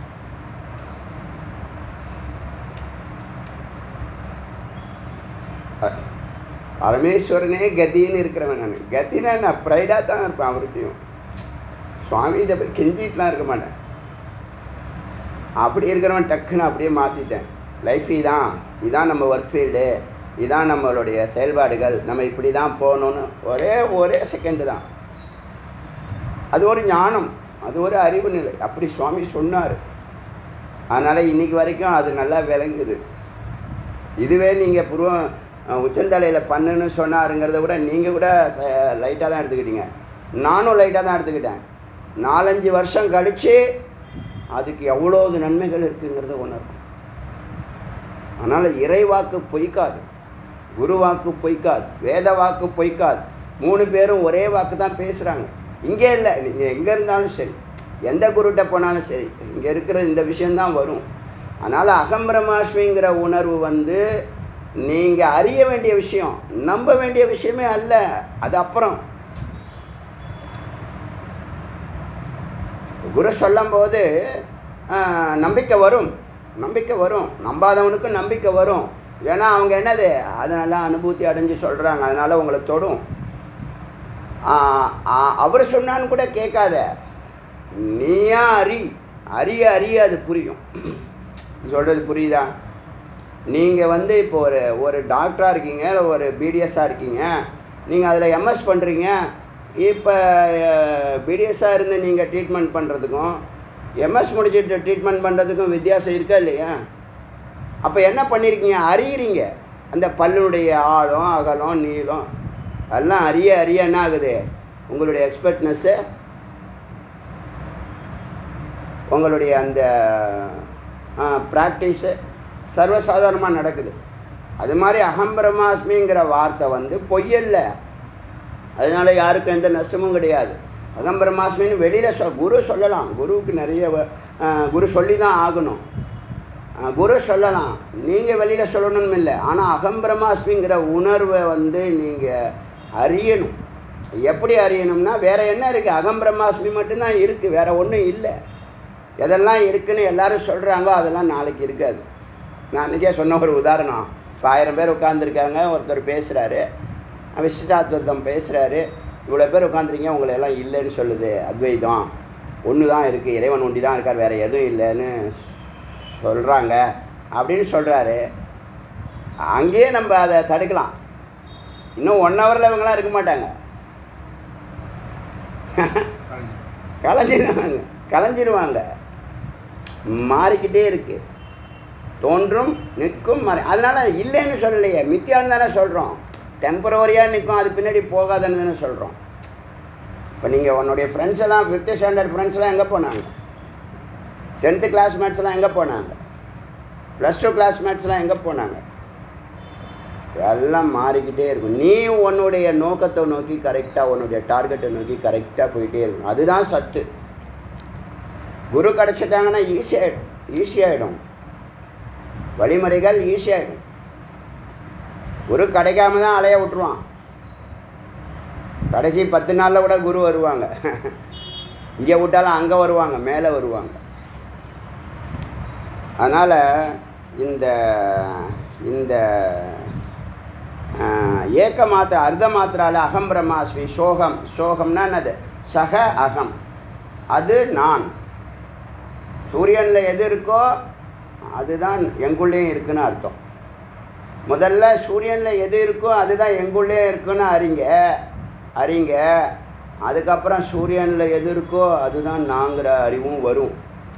S1: பரமேஸ்வரனே கத்தின்னு இருக்கிறவன் நான் கத்தினா நான் ப்ரைடாக தான் இருப்பேன் அவர்கிட்டையும் சுவாமிகிட்ட போய் கெஞ்சிட்டுலாம் இருக்க மாட்டேன் அப்படி இருக்கிறவன் டக்குன்னு அப்படியே மாற்றிட்டேன் லைஃப் இதான் இதான் நம்ம ஒர்க் ஃபீல்டு இதான் நம்மளுடைய செயல்பாடுகள் நம்ம இப்படி தான் போகணுன்னு ஒரே ஒரே செகண்டு தான் அது ஒரு ஞானம் அது ஒரு அறிவு நிலை அப்படி சுவாமி சொன்னார் அதனால் இன்றைக்கி வரைக்கும் அது நல்லா விளங்குது இதுவே நீங்கள் புருவம் உச்சந்தலையில் பண்ணுன்னு சொன்னாருங்கிறத விட நீங்கள் கூட லைட்டாக தான் எடுத்துக்கிட்டீங்க நானும் லைட்டாக தான் எடுத்துக்கிட்டேன் நாலஞ்சு வருஷம் கழித்து அதுக்கு எவ்வளோது நன்மைகள் இருக்குங்கிறத உணரும் அதனால் இறைவாக்கு பொய்க்காது குரு வாக்கு பொய்க்காது வேத வாக்கு பொய்க்காது மூணு பேரும் ஒரே வாக்கு தான் பேசுகிறாங்க இங்கே இல்லை நீங்கள் எங்கே இருந்தாலும் சரி எந்த குருட்ட போனாலும் சரி இங்கே இருக்கிற இந்த விஷயந்தான் வரும் அதனால் அகம்பிரமாஷ்மிங்கிற உணர்வு வந்து நீங்கள் அறிய வேண்டிய விஷயம் நம்ப வேண்டிய விஷயமே அல்ல அது அப்புறம் குரு சொல்லும்போது நம்பிக்கை வரும் நம்பிக்கை வரும் நம்பாதவனுக்கும் நம்பிக்கை வரும் ஏன்னா அவங்க என்னது அதனால அனுபூத்தி அடைஞ்சு சொல்கிறாங்க அதனால் உங்களை தொடும் அவர் சொன்னான்னு கூட கேட்காத நீயா அறி அறிய அறிய அது புரியும் சொல்கிறது புரியுதா நீங்கள் வந்து இப்போ ஒரு ஒரு டாக்டராக இருக்கீங்க இல்லை ஒரு பிடிஎஸ்ஸாக இருக்கீங்க நீங்கள் அதில் எம்எஸ் பண்ணுறீங்க இப்போ பிடிஎஸ்ஸாக இருந்து நீங்கள் ட்ரீட்மெண்ட் பண்ணுறதுக்கும் எம்எஸ் முடிச்சுட்டு ட்ரீட்மெண்ட் பண்ணுறதுக்கும் வித்தியாசம் இருக்கா இல்லையா அப்போ என்ன பண்ணியிருக்கீங்க அறியிறீங்க அந்த பல்லுடைய ஆழம் அகலம் நீளம் எல்லாம் அறிய அறிய என்ன ஆகுது உங்களுடைய எக்ஸ்பர்ட்னஸ்ஸு உங்களுடைய அந்த ப்ராக்டிஸு சர்வசாதாரணமாக நடக்குது அது மாதிரி அகம் பிரம்மாஸ்மிங்கிற வார்த்தை வந்து பொய்யல்ல அதனால யாருக்கும் எந்த நஷ்டமும் கிடையாது அகம் பிரம்மாஸ்மின்னு வெளியில் சொல் குரு சொல்லலாம் குருவுக்கு நிறைய வ- ஆஹ் குரு சொல்லி தான் ஆகணும் ஆஹ் குரு சொல்லலாம் நீங்கள் வெளியில் சொல்லணும்னு இல்லை ஆனால் அகம் பிரம்மாஸ்மிங்கிற உணர்வை வந்து நீங்கள் அறியணும் எப்படி அறியணும்னா வேற என்ன இருக்குது அகம் பிரம்மாஸ்மி மட்டும்தான் இருக்குது வேற ஒன்றும் இல்லை எதெல்லாம் இருக்குன்னு எல்லாரும் சொல்கிறாங்களோ அதெல்லாம் நாளைக்கு இருக்காது நான் அன்றைக்கே சொன்ன ஒரு உதாரணம் இப்போ ஆயிரம் பேர் உட்காந்துருக்காங்க ஒருத்தர் பேசுகிறாரு விசிஷ்டாத்வத்தம் பேசுகிறாரு இவ்வளோ பேர் உட்காந்துருக்கீங்க உங்களை எல்லாம் இல்லைன்னு சொல்லுது அத்வைதம் ஒன்று தான் இருக்குது இறைவன் ஒண்டி தான் இருக்கார் வேறு எதுவும் இல்லைன்னு சொல்கிறாங்க அப்படின்னு சொல்கிறாரு அங்கேயே நம்ம அதை தடுக்கலாம் இன்னும் ஒன் ஹவரில் இவங்கெல்லாம் இருக்க மாட்டாங்க கலைஞ்சிருவாங்க கலைஞ்சிருவாங்க மாறிக்கிட்டே இருக்கு தோன்றும் நிற்கும் மாறி அதனால இல்லைன்னு சொல்லலையே மித்தியான்னு தானே சொல்கிறோம் டெம்பரவரியாக நிற்கும் அது பின்னாடி போகாதுன்னு தானே சொல்கிறோம் இப்போ நீங்கள் உன்னுடைய ஃப்ரெண்ட்ஸ் எல்லாம் ஃபிஃப்த்து ஸ்டாண்டர்ட் ஃப்ரெண்ட்ஸ் எல்லாம் எங்கே போனாங்க டென்த்து கிளாஸ்மேட்ஸ்லாம் எங்கே போனாங்க ப்ளஸ் டூ கிளாஸ்மேட்ஸ்லாம் எங்கே போனாங்க எல்லாம் மாறிக்கிட்டே இருக்கும் நீ உன்னுடைய நோக்கத்தை நோக்கி கரெக்டாக உன்னுடைய டார்கெட்டை நோக்கி கரெக்டாக போயிட்டே இருக்கும் அதுதான் சத்து குரு கிடச்சிட்டாங்கன்னா ஈஸியாகிடும் ஈஸியாகிடும் வழிமுறைகள் ஈஸியாகிடும் குரு கிடைக்காம தான் அலைய விட்டுருவான் கடைசி பத்து நாளில் கூட குரு வருவாங்க இங்கே விட்டாலும் அங்கே வருவாங்க மேலே வருவாங்க அதனால் இந்த இந்த ஆஹ், ஏக்க மாத்திர அர்த்த மாத்திரால அகம் பிரம்மாஸ்மி சோகம் சோகம்னா என்னது சக அகம் அது நான் சூரியனில் எது இருக்கோ அதுதான் எங்குள்ளேயும் இருக்குன்னு அர்த்தம் முதல்ல சூரியனில் எது இருக்கோ அதுதான் எங்குள்ளே இருக்குன்னு அறிங்க அறிங்க அதுக்கப்புறம் சூரியனில் எது இருக்கோ அதுதான் நாங்கிற அறிவும் வரும்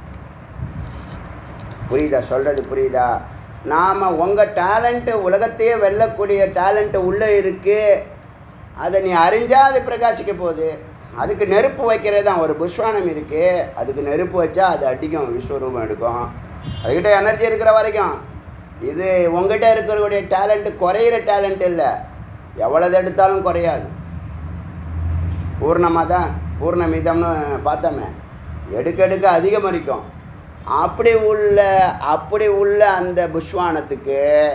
S1: புரியுதா சொல்கிறது புரியுதா நாம் உங்கள் டேலண்ட்டு உலகத்தையே வெல்லக்கூடிய டேலண்ட்டு உள்ளே இருக்குது அதை நீ அறிஞ்சால் அது பிரகாசிக்க போகுது அதுக்கு நெருப்பு வைக்கிறது தான் ஒரு புஷ்வானம் இருக்குது அதுக்கு நெருப்பு வச்சா அது அடிக்கும் விஸ்வரூபம் எடுக்கும் அதுக்கிட்ட எனர்ஜி இருக்கிற வரைக்கும் இது உங்ககிட்ட இருக்கிறக்கூடிய டேலண்ட்டு குறையிற டேலண்ட் இல்லை எவ்வளவு எடுத்தாலும் குறையாது பூர்ணமாக தான் பூர்ணமிதம்னு பார்த்தோமே எடுக்க எடுக்க அதிகமரிக்கும் அப்படி உள்ள அப்படி உள்ள அந்த புஷ்வானத்துக்கு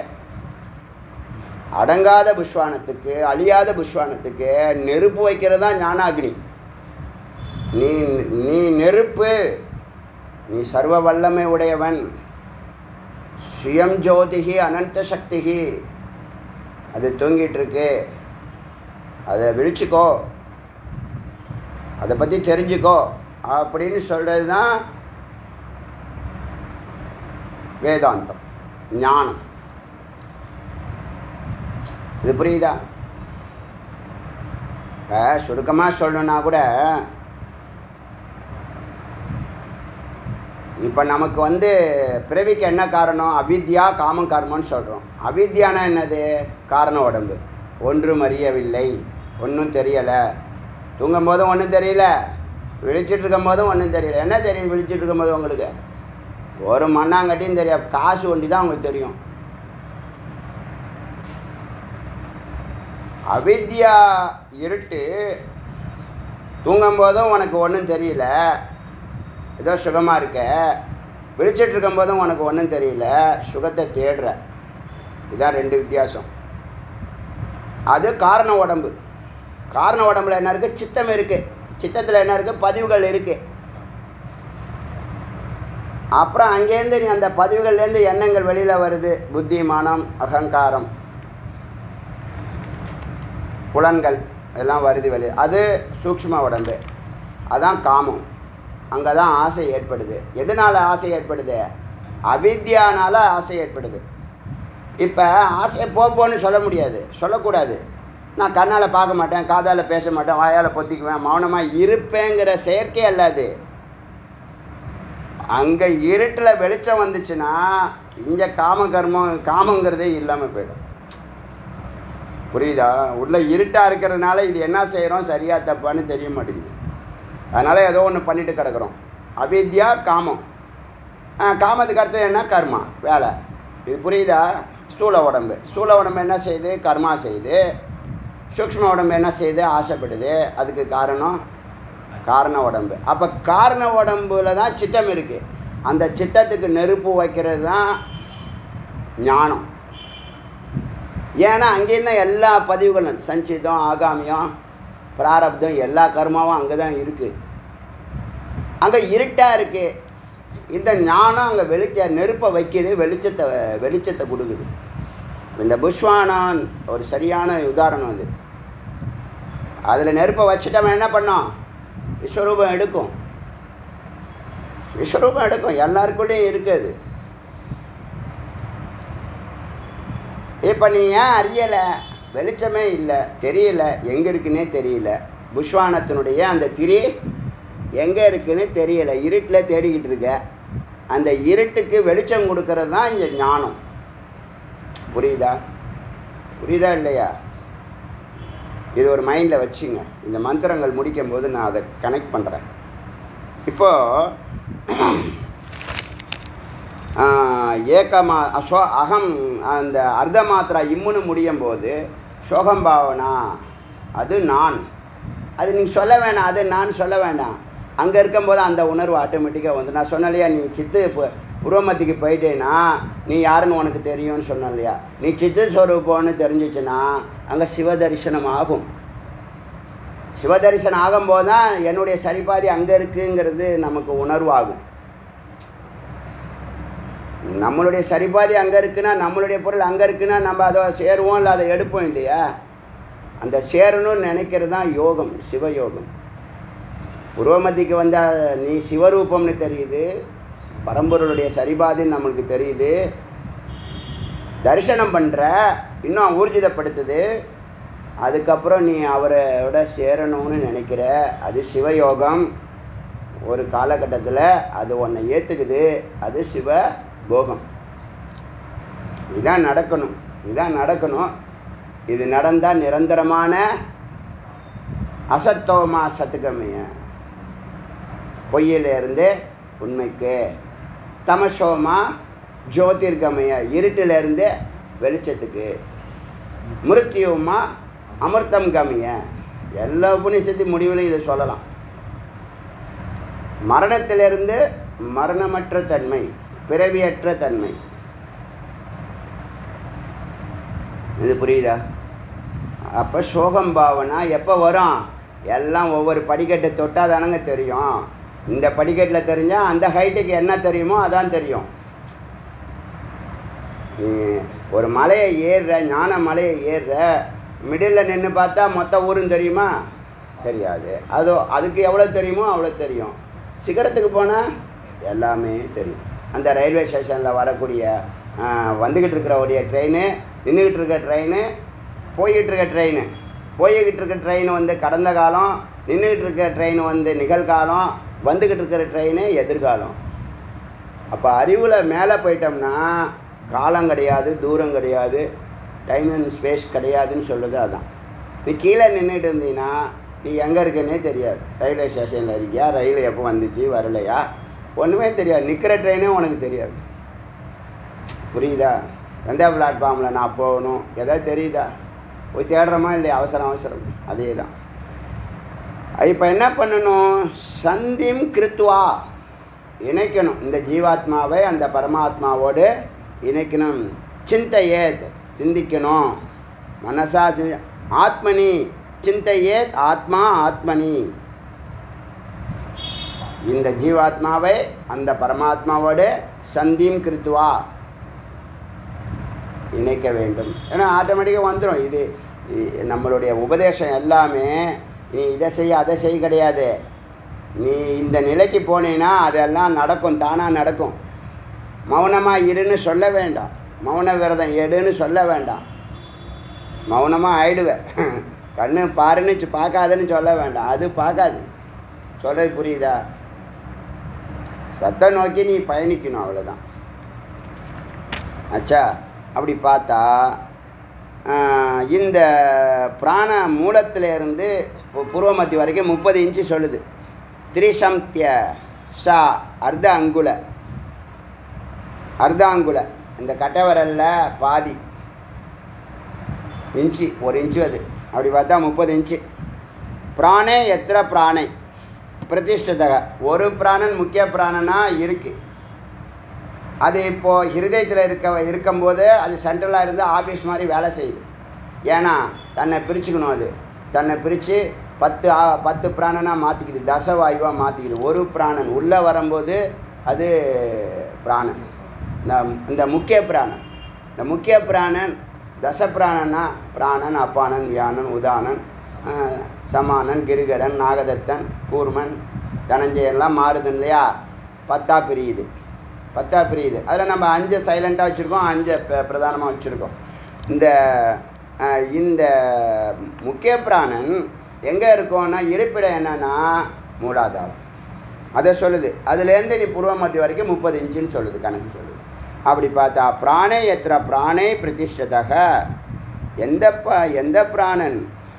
S1: அடங்காத புஷ்வானத்துக்கு அழியாத புஷ்வானத்துக்கு நெருப்பு வைக்கிறது தான் ஞானாக்னி நீ நீ நெருப்பு நீ சர்வ வல்லமை உடையவன் சுயம் ஜோதிகி அனந்த சக்திகி அது தூங்கிட்டு இருக்கு அதை விழிச்சுக்கோ அதை பற்றி தெரிஞ்சுக்கோ அப்படின்னு சொல்கிறது தான் வேதாந்தம் ஞானம் இது புரியுதா இப்போ சுருக்கமாக சொல்லணுன்னா கூட இப்போ நமக்கு வந்து பிறவிக்கு என்ன காரணம் அவித்யா காமம் கர்மம்னு சொல்கிறோம் அவித்யானா என்னது காரண உடம்பு ஒன்றும் அறியவில்லை ஒன்றும் தெரியலை தூங்கும் போதும் ஒன்றும் தெரியல விழிச்சிட்டு இருக்கும் போதும் ஒன்றும் தெரியல என்ன தெரியுது விழிச்சிட்டு இருக்கும்போது உங்களுக்கு ஒரு மண்ணாங்கட்டியும் தெரியாது காசு ஒண்டி தான் உங்களுக்கு தெரியும் அவித்யா இருட்டு தூங்கும் போதும் உனக்கு ஒன்றும் தெரியல ஏதோ சுகமாக இருக்க விழிச்சிட்டு இருக்கும்போதும் உனக்கு ஒன்றும் தெரியல சுகத்தை தேடுற இதுதான் ரெண்டு வித்தியாசம் அது காரண உடம்பு காரண உடம்புல என்ன இருக்குது சித்தம் இருக்குது சித்தத்தில் என்ன இருக்குது பதிவுகள் இருக்குது அப்புறம் அங்கேருந்து நீ அந்த பதிவுகள்லேருந்து எண்ணங்கள் வெளியில் வருது புத்தி மனம் அகங்காரம் புலன்கள் எல்லாம் வருது வெளியே அது சூக்ஷ்ம உடம்பு அதான் காமம் அங்கே தான் ஆசை ஏற்படுது எதனால் ஆசை ஏற்படுது அவித்யானால ஆசை ஏற்படுது இப்போ ஆசை போ போன்னு சொல்ல முடியாது சொல்லக்கூடாது நான் கண்ணால் பார்க்க மாட்டேன் காதால் பேச மாட்டேன் வாயால் பொத்திக்குவேன் மௌனமாக இருப்பேங்கிற செயற்கை அல்ல அது அங்கே இருட்டில் வெளிச்சம் வந்துச்சுன்னா இங்கே காம கர்மம் காமங்கிறதே இல்லாமல் போயிடும் புரியுதா உள்ள இருட்டாக இருக்கிறதுனால இது என்ன செய்கிறோம் சரியா தப்பான்னு தெரிய மாட்டேங்குது அதனால் ஏதோ ஒன்று பண்ணிட்டு கிடக்குறோம் அவித்யா காமம் ஆ, காமத்துக்கு அடுத்தது என்ன கர்மா வேலை இது புரியுதா ஸ்தூல உடம்பு ஸ்தூல உடம்பு என்ன செய்யுது கர்மா செய்யுது சூக்ஷ்ம உடம்பு என்ன செய்யுது ஆசைப்படுது அதுக்கு காரணம் காரண உடம்பு அப்போ காரண உடம்புல தான் சித்தம் இருக்குது அந்த சித்தத்துக்கு நெருப்பு வைக்கிறது தான் ஞானம் ஏன்னா அங்கேயும் தான் எல்லா பதிவுகளும் சஞ்சிதம் ஆகாமியம் பிராரப்தம் எல்லா கர்மாவும் அங்கே தான் இருக்குது அங்கே இருட்டாக இருக்குது இந்த ஞானம் அங்கே வெளிச்ச நெருப்பை வைக்கிது வெளிச்சத்தை வெளிச்சத்தை கொடுக்குது இந்த புஷ்வானான் ஒரு சரியான உதாரணம் அது அதில் நெருப்பை வச்சுட்டவன் என்ன பண்ணோம் விஸ்வரூபம் எடுக்கும் விஸ்வரூபம் எடுக்கும் எல்லாருக்குள்ளேயும் இருக்குது இப்போ நீ ஏன் அறியலை வெளிச்சமே இல்லை தெரியல எங்கே இருக்குன்னே தெரியல புஷ்வானத்தினுடைய அந்த திரி எங்கே இருக்குன்னு தெரியல இருட்டில் தேடிக்கிட்டு இருக்க அந்த இருட்டுக்கு வெளிச்சம் கொடுக்கறது தான் இங்கே ஞானம் புரியுதா புரியுதா இல்லையா இது ஒரு மைண்டில் வச்சுங்க இந்த மந்திரங்கள் முடிக்கும் போது நான் அதை கனெக்ட் பண்ணுறேன் இப்போது ஏகமா அசோ அகம் அந்த அர்த்த மாத்திரா இம்முன்னு முடியும் போது சோகம் பாவனா அது நான் அது நீ சொல்ல வேணாம் அது நான் சொல்ல வேண்டாம் அங்கே இருக்கும்போது அந்த உணர்வு ஆட்டோமேட்டிக்காக வந்து நான் சொன்னேன் இல்லையா நீ சித்து இப்போ புரோமத்திக்கு போயிட்டேன்னா நீ யாருன்னு உனக்கு தெரியும்னு சொன்ன இல்லையா நீ சித்து ஸ்வரூபம்னு தெரிஞ்சிச்சுன்னா அங்கே சிவ தரிசனம் ஆகும் சிவ தரிசனம் ஆகும்போது தான் என்னுடைய சரிபாதி அங்கே இருக்குங்கிறது நமக்கு உணர்வாகும் நம்மளுடைய சரிபாதி அங்கே இருக்குன்னா நம்மளுடைய பொருள் அங்கே இருக்குன்னா நம்ம அதை சேருவோம் இல்லை அதை எடுப்போம் இல்லையா அந்த சேரணும்னு நினைக்கிறது தான் யோகம் சிவயோகம் புரோமதிக்கு வந்த நீ சிவரூபம்னு தெரியுது பரம்பொருளுடைய சரிபாதின்னு நம்மளுக்கு தெரியுது தரிசனம் பண்ணுற இன்னும் ஊர்ஜிதப்படுத்துது அதுக்கப்புறம் நீ அவரோட சேரணும்னு நினைக்கிற அது சிவயோகம் ஒரு காலகட்டத்தில் அது உன்னை ஏற்றுக்குது அது சிவ போகம் இதான் நடக்கணும் இதான் நடக்கணும் இது நடந்தால் நிரந்தரமான அசத்தோமா சத்துக்கமைய பொய்யிலிருந்து உண்மைக்கு தமசோமா ஜோதிர்கமய இருட்டிலிருந்து வெளிச்சத்துக்கு மிருத்யுமா அமிர்தம் கமிய எல்லா புனிசத்தி முடிவிலையும் இதை சொல்லலாம் மரணத்திலிருந்து மரணமற்ற தன்மை பிறவியற்ற தன்மை இது புரியுதா அப்போ சோகம் பாவனா எப்போ வரும் எல்லாம் ஒவ்வொரு படிக்கட்டை தொட்டால் தானங்க தெரியும் இந்த படிக்கட்டில் தெரிஞ்சால் அந்த ஹைட்டுக்கு என்ன தெரியுமோ அதான் தெரியும் நீ ஒரு மலையை ஏறுற ஞான மலையை ஏறுற மிடில் நின்று பார்த்தா மொத்த ஊரும் தெரியுமா தெரியாது அதோ அதுக்கு எவ்வளோ தெரியுமோ அவ்வளோ தெரியும் சிகரத்துக்கு போனால் எல்லாமே தெரியும் அந்த ரயில்வே ஸ்டேஷனில் வரக்கூடிய ஆ, வந்துக்கிட்டு இருக்கிற ட்ரெயின் நின்றுக்கிட்டு இருக்க ட்ரெயின் போய்கிட்டு இருக்க ட்ரெயின் போய்கிட்டு இருக்க ட்ரெயின் வந்து கடந்த காலம் நின்றுக்கிட்டு இருக்க ட்ரெயின் வந்து நிகழ்காலம் வந்துக்கிட்டு இருக்கிற ட்ரெயின் எதிர்காலம் அப்போ அறிவில் மேலே போயிட்டோம்னா காலம் கிடையாது தூரம் கிடையாது டைம் அண்ட் ஸ்பேஸ் கிடையாதுன்னு சொல்லுது அதான் நீ கீழே நின்றுட்டு இருந்தீங்கன்னா நீ எங்கே இருக்குன்னே தெரியாது ரயில்வே ஸ்டேஷனில் இருக்கியா ரயில் எப்போ வந்துச்சு வரலையா ஒன்றுமே தெரியாது நிற்கிற ட்ரெயினே உனக்கு தெரியாது புரியுதா எந்த பிளாட்ஃபார்மில் நான் போகணும் எதாவது தெரியுதா போய் தேடுறோமா இல்லையா அவசரம் அவசரம் அதே தான் இப்போ என்ன பண்ணணும் சந்திம் கிருத்வா இணைக்கணும் இந்த ஜீவாத்மாவை அந்த பரமாத்மாவோடு இணைக்கணும் சிந்தையேத் சிந்திக்கணும் மனசா சிந்தி ஆத்மனி சிந்தையேத் ஆத்மா ஆத்மனி இந்த ஜீவாத்மாவை அந்த பரமாத்மாவோடு சந்திம் கிருத்வா இணைக்க வேண்டும் ஏன்னா ஆட்டோமேட்டிக்காக வந்துடும் இது இ- நம்மளுடைய உபதேசம் எல்லாமே நீ இதை செய் அதை செய் கிடையாது நீ இந்த நிலைக்கு போனீன்னா அதெல்லாம் நடக்கும் தானாக நடக்கும் மௌனமாக இருன்னு சொல்ல வேண்டாம் மௌன விரதம் எடுன்னு சொல்ல வேண்டாம் மௌனமாக ஆயிடுவேன் கண்ணு பாருன்னு சொ- பார்க்காதுன்னு சொல்ல வேண்டாம் அது பார்க்காது சொல்கிறது புரியுதா சத்தை நோக்கி நீ பயணிக்கணும் அவ்வளோதான் ஆச்சா அப்படி பார்த்தா ஆஹ், இந்த பிராண மூலத்துல இருந்து பு- பூர்வமத்தி வரைக்கும் முப்பது இன்ச்சு சொல்லுது திரிசம்திய ஷா அர்த்த அங்குல அர்த்த அங்குல இந்த கட்டவரல்ல பாதி இன்ச்சு ஒரு இன்ச்சு அது அப்படி பார்த்தா முப்பது இன்ச்சு பிராணே எத்திர பிராணை பிரதிஷ்டதக ஒரு பிராணன் முக்கிய பிராணனா இருக்கு அது இப்போது ஹிருதயத்தில் இருக்க இருக்கும்போது அது சென்ட்ரலாக இருந்து ஆஃபீஸ் மாதிரி வேலை செய்யுது ஏன்னா தன்னை பிரிச்சுக்கணும் அது தன்னை பிரித்து பத்து ஆ- பத்து பிராணனாக மாற்றிக்குது தசவாயுவாக மாற்றிக்குது ஒரு பிராணன் உள்ளே வரும்போது அது பிராணன் இந்த இந்த முக்கிய பிராணன் இந்த முக்கிய பிராணன் தச பிராணனா பிராணன் அப்பானன் வியானன் உதானன் ஆஹ், சமானன் கிரிகரன் நாகதத்தன் கூர்மன் தனஞ்சயன்லாம் மாறுது இல்லையா பத்தா பிரியுது பத்தா பிரியுது அதில் நம்ம அஞ்சு சைலண்ட்டாக வச்சுருக்கோம் அஞ்சு பிரதானமாக வச்சுருக்கோம் இந்த அஹ், இந்த முக்கிய பிராணன் எங்கே இருக்கோன்னா இருப்பிடம் என்னன்னா மூலாதாரம் அதை சொல்லுது அதுலேருந்து நீ பூர்வ மத்திய வரைக்கும் முப்பது இன்ச்சுன்னு சொல்லுது கணக்கு சொல்லுது அப்படி பார்த்தா பிராணே எத்திர பிராணே பிரதிஷ்டதாக எந்த ப எந்த பிராணன்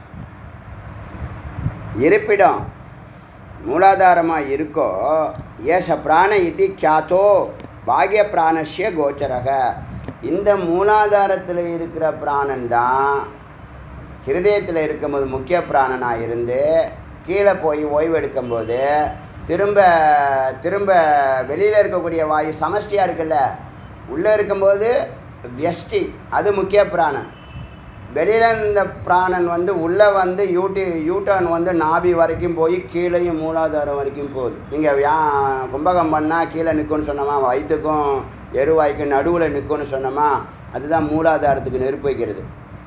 S1: இருப்பிடம் மூலாதாரமாக இருக்கோ ஏஷ பிராண இது கியாத்தோ பாகிய பிராணஸ்ய கோச்சரக இந்த மூலாதாரத்தில் இருக்கிற பிராணன் தான் ஹிருதயத்தில் இருக்கும்போது முக்கிய பிராணனாக இருந்து கீழே போய் ஓய்வு எடுக்கும்போது திரும்ப திரும்ப வெளியில் இருக்கக்கூடிய வாயு சமஷ்டியாக இருக்குல்ல உள்ளே இருக்கும்போது வியஷ்டி அது முக்கிய பிராணன் வெளியில் இந்த பிராணன் வந்து உள்ளே வந்து யூடி யூட்டர்ன் வந்து நாபி வரைக்கும் போய் கீழேயும் மூலாதாரம் வரைக்கும் போகுது நீங்கள் வியா கும்பகம் பண்ணால் கீழே நிற்கும்னு சொன்னோமா வயிற்றுக்கும் எருவாய்க்கும் நடுவில் நிற்கும்னு சொன்னோமா அதுதான் மூலாதாரத்துக்கு நெருப்பு வைக்கிறது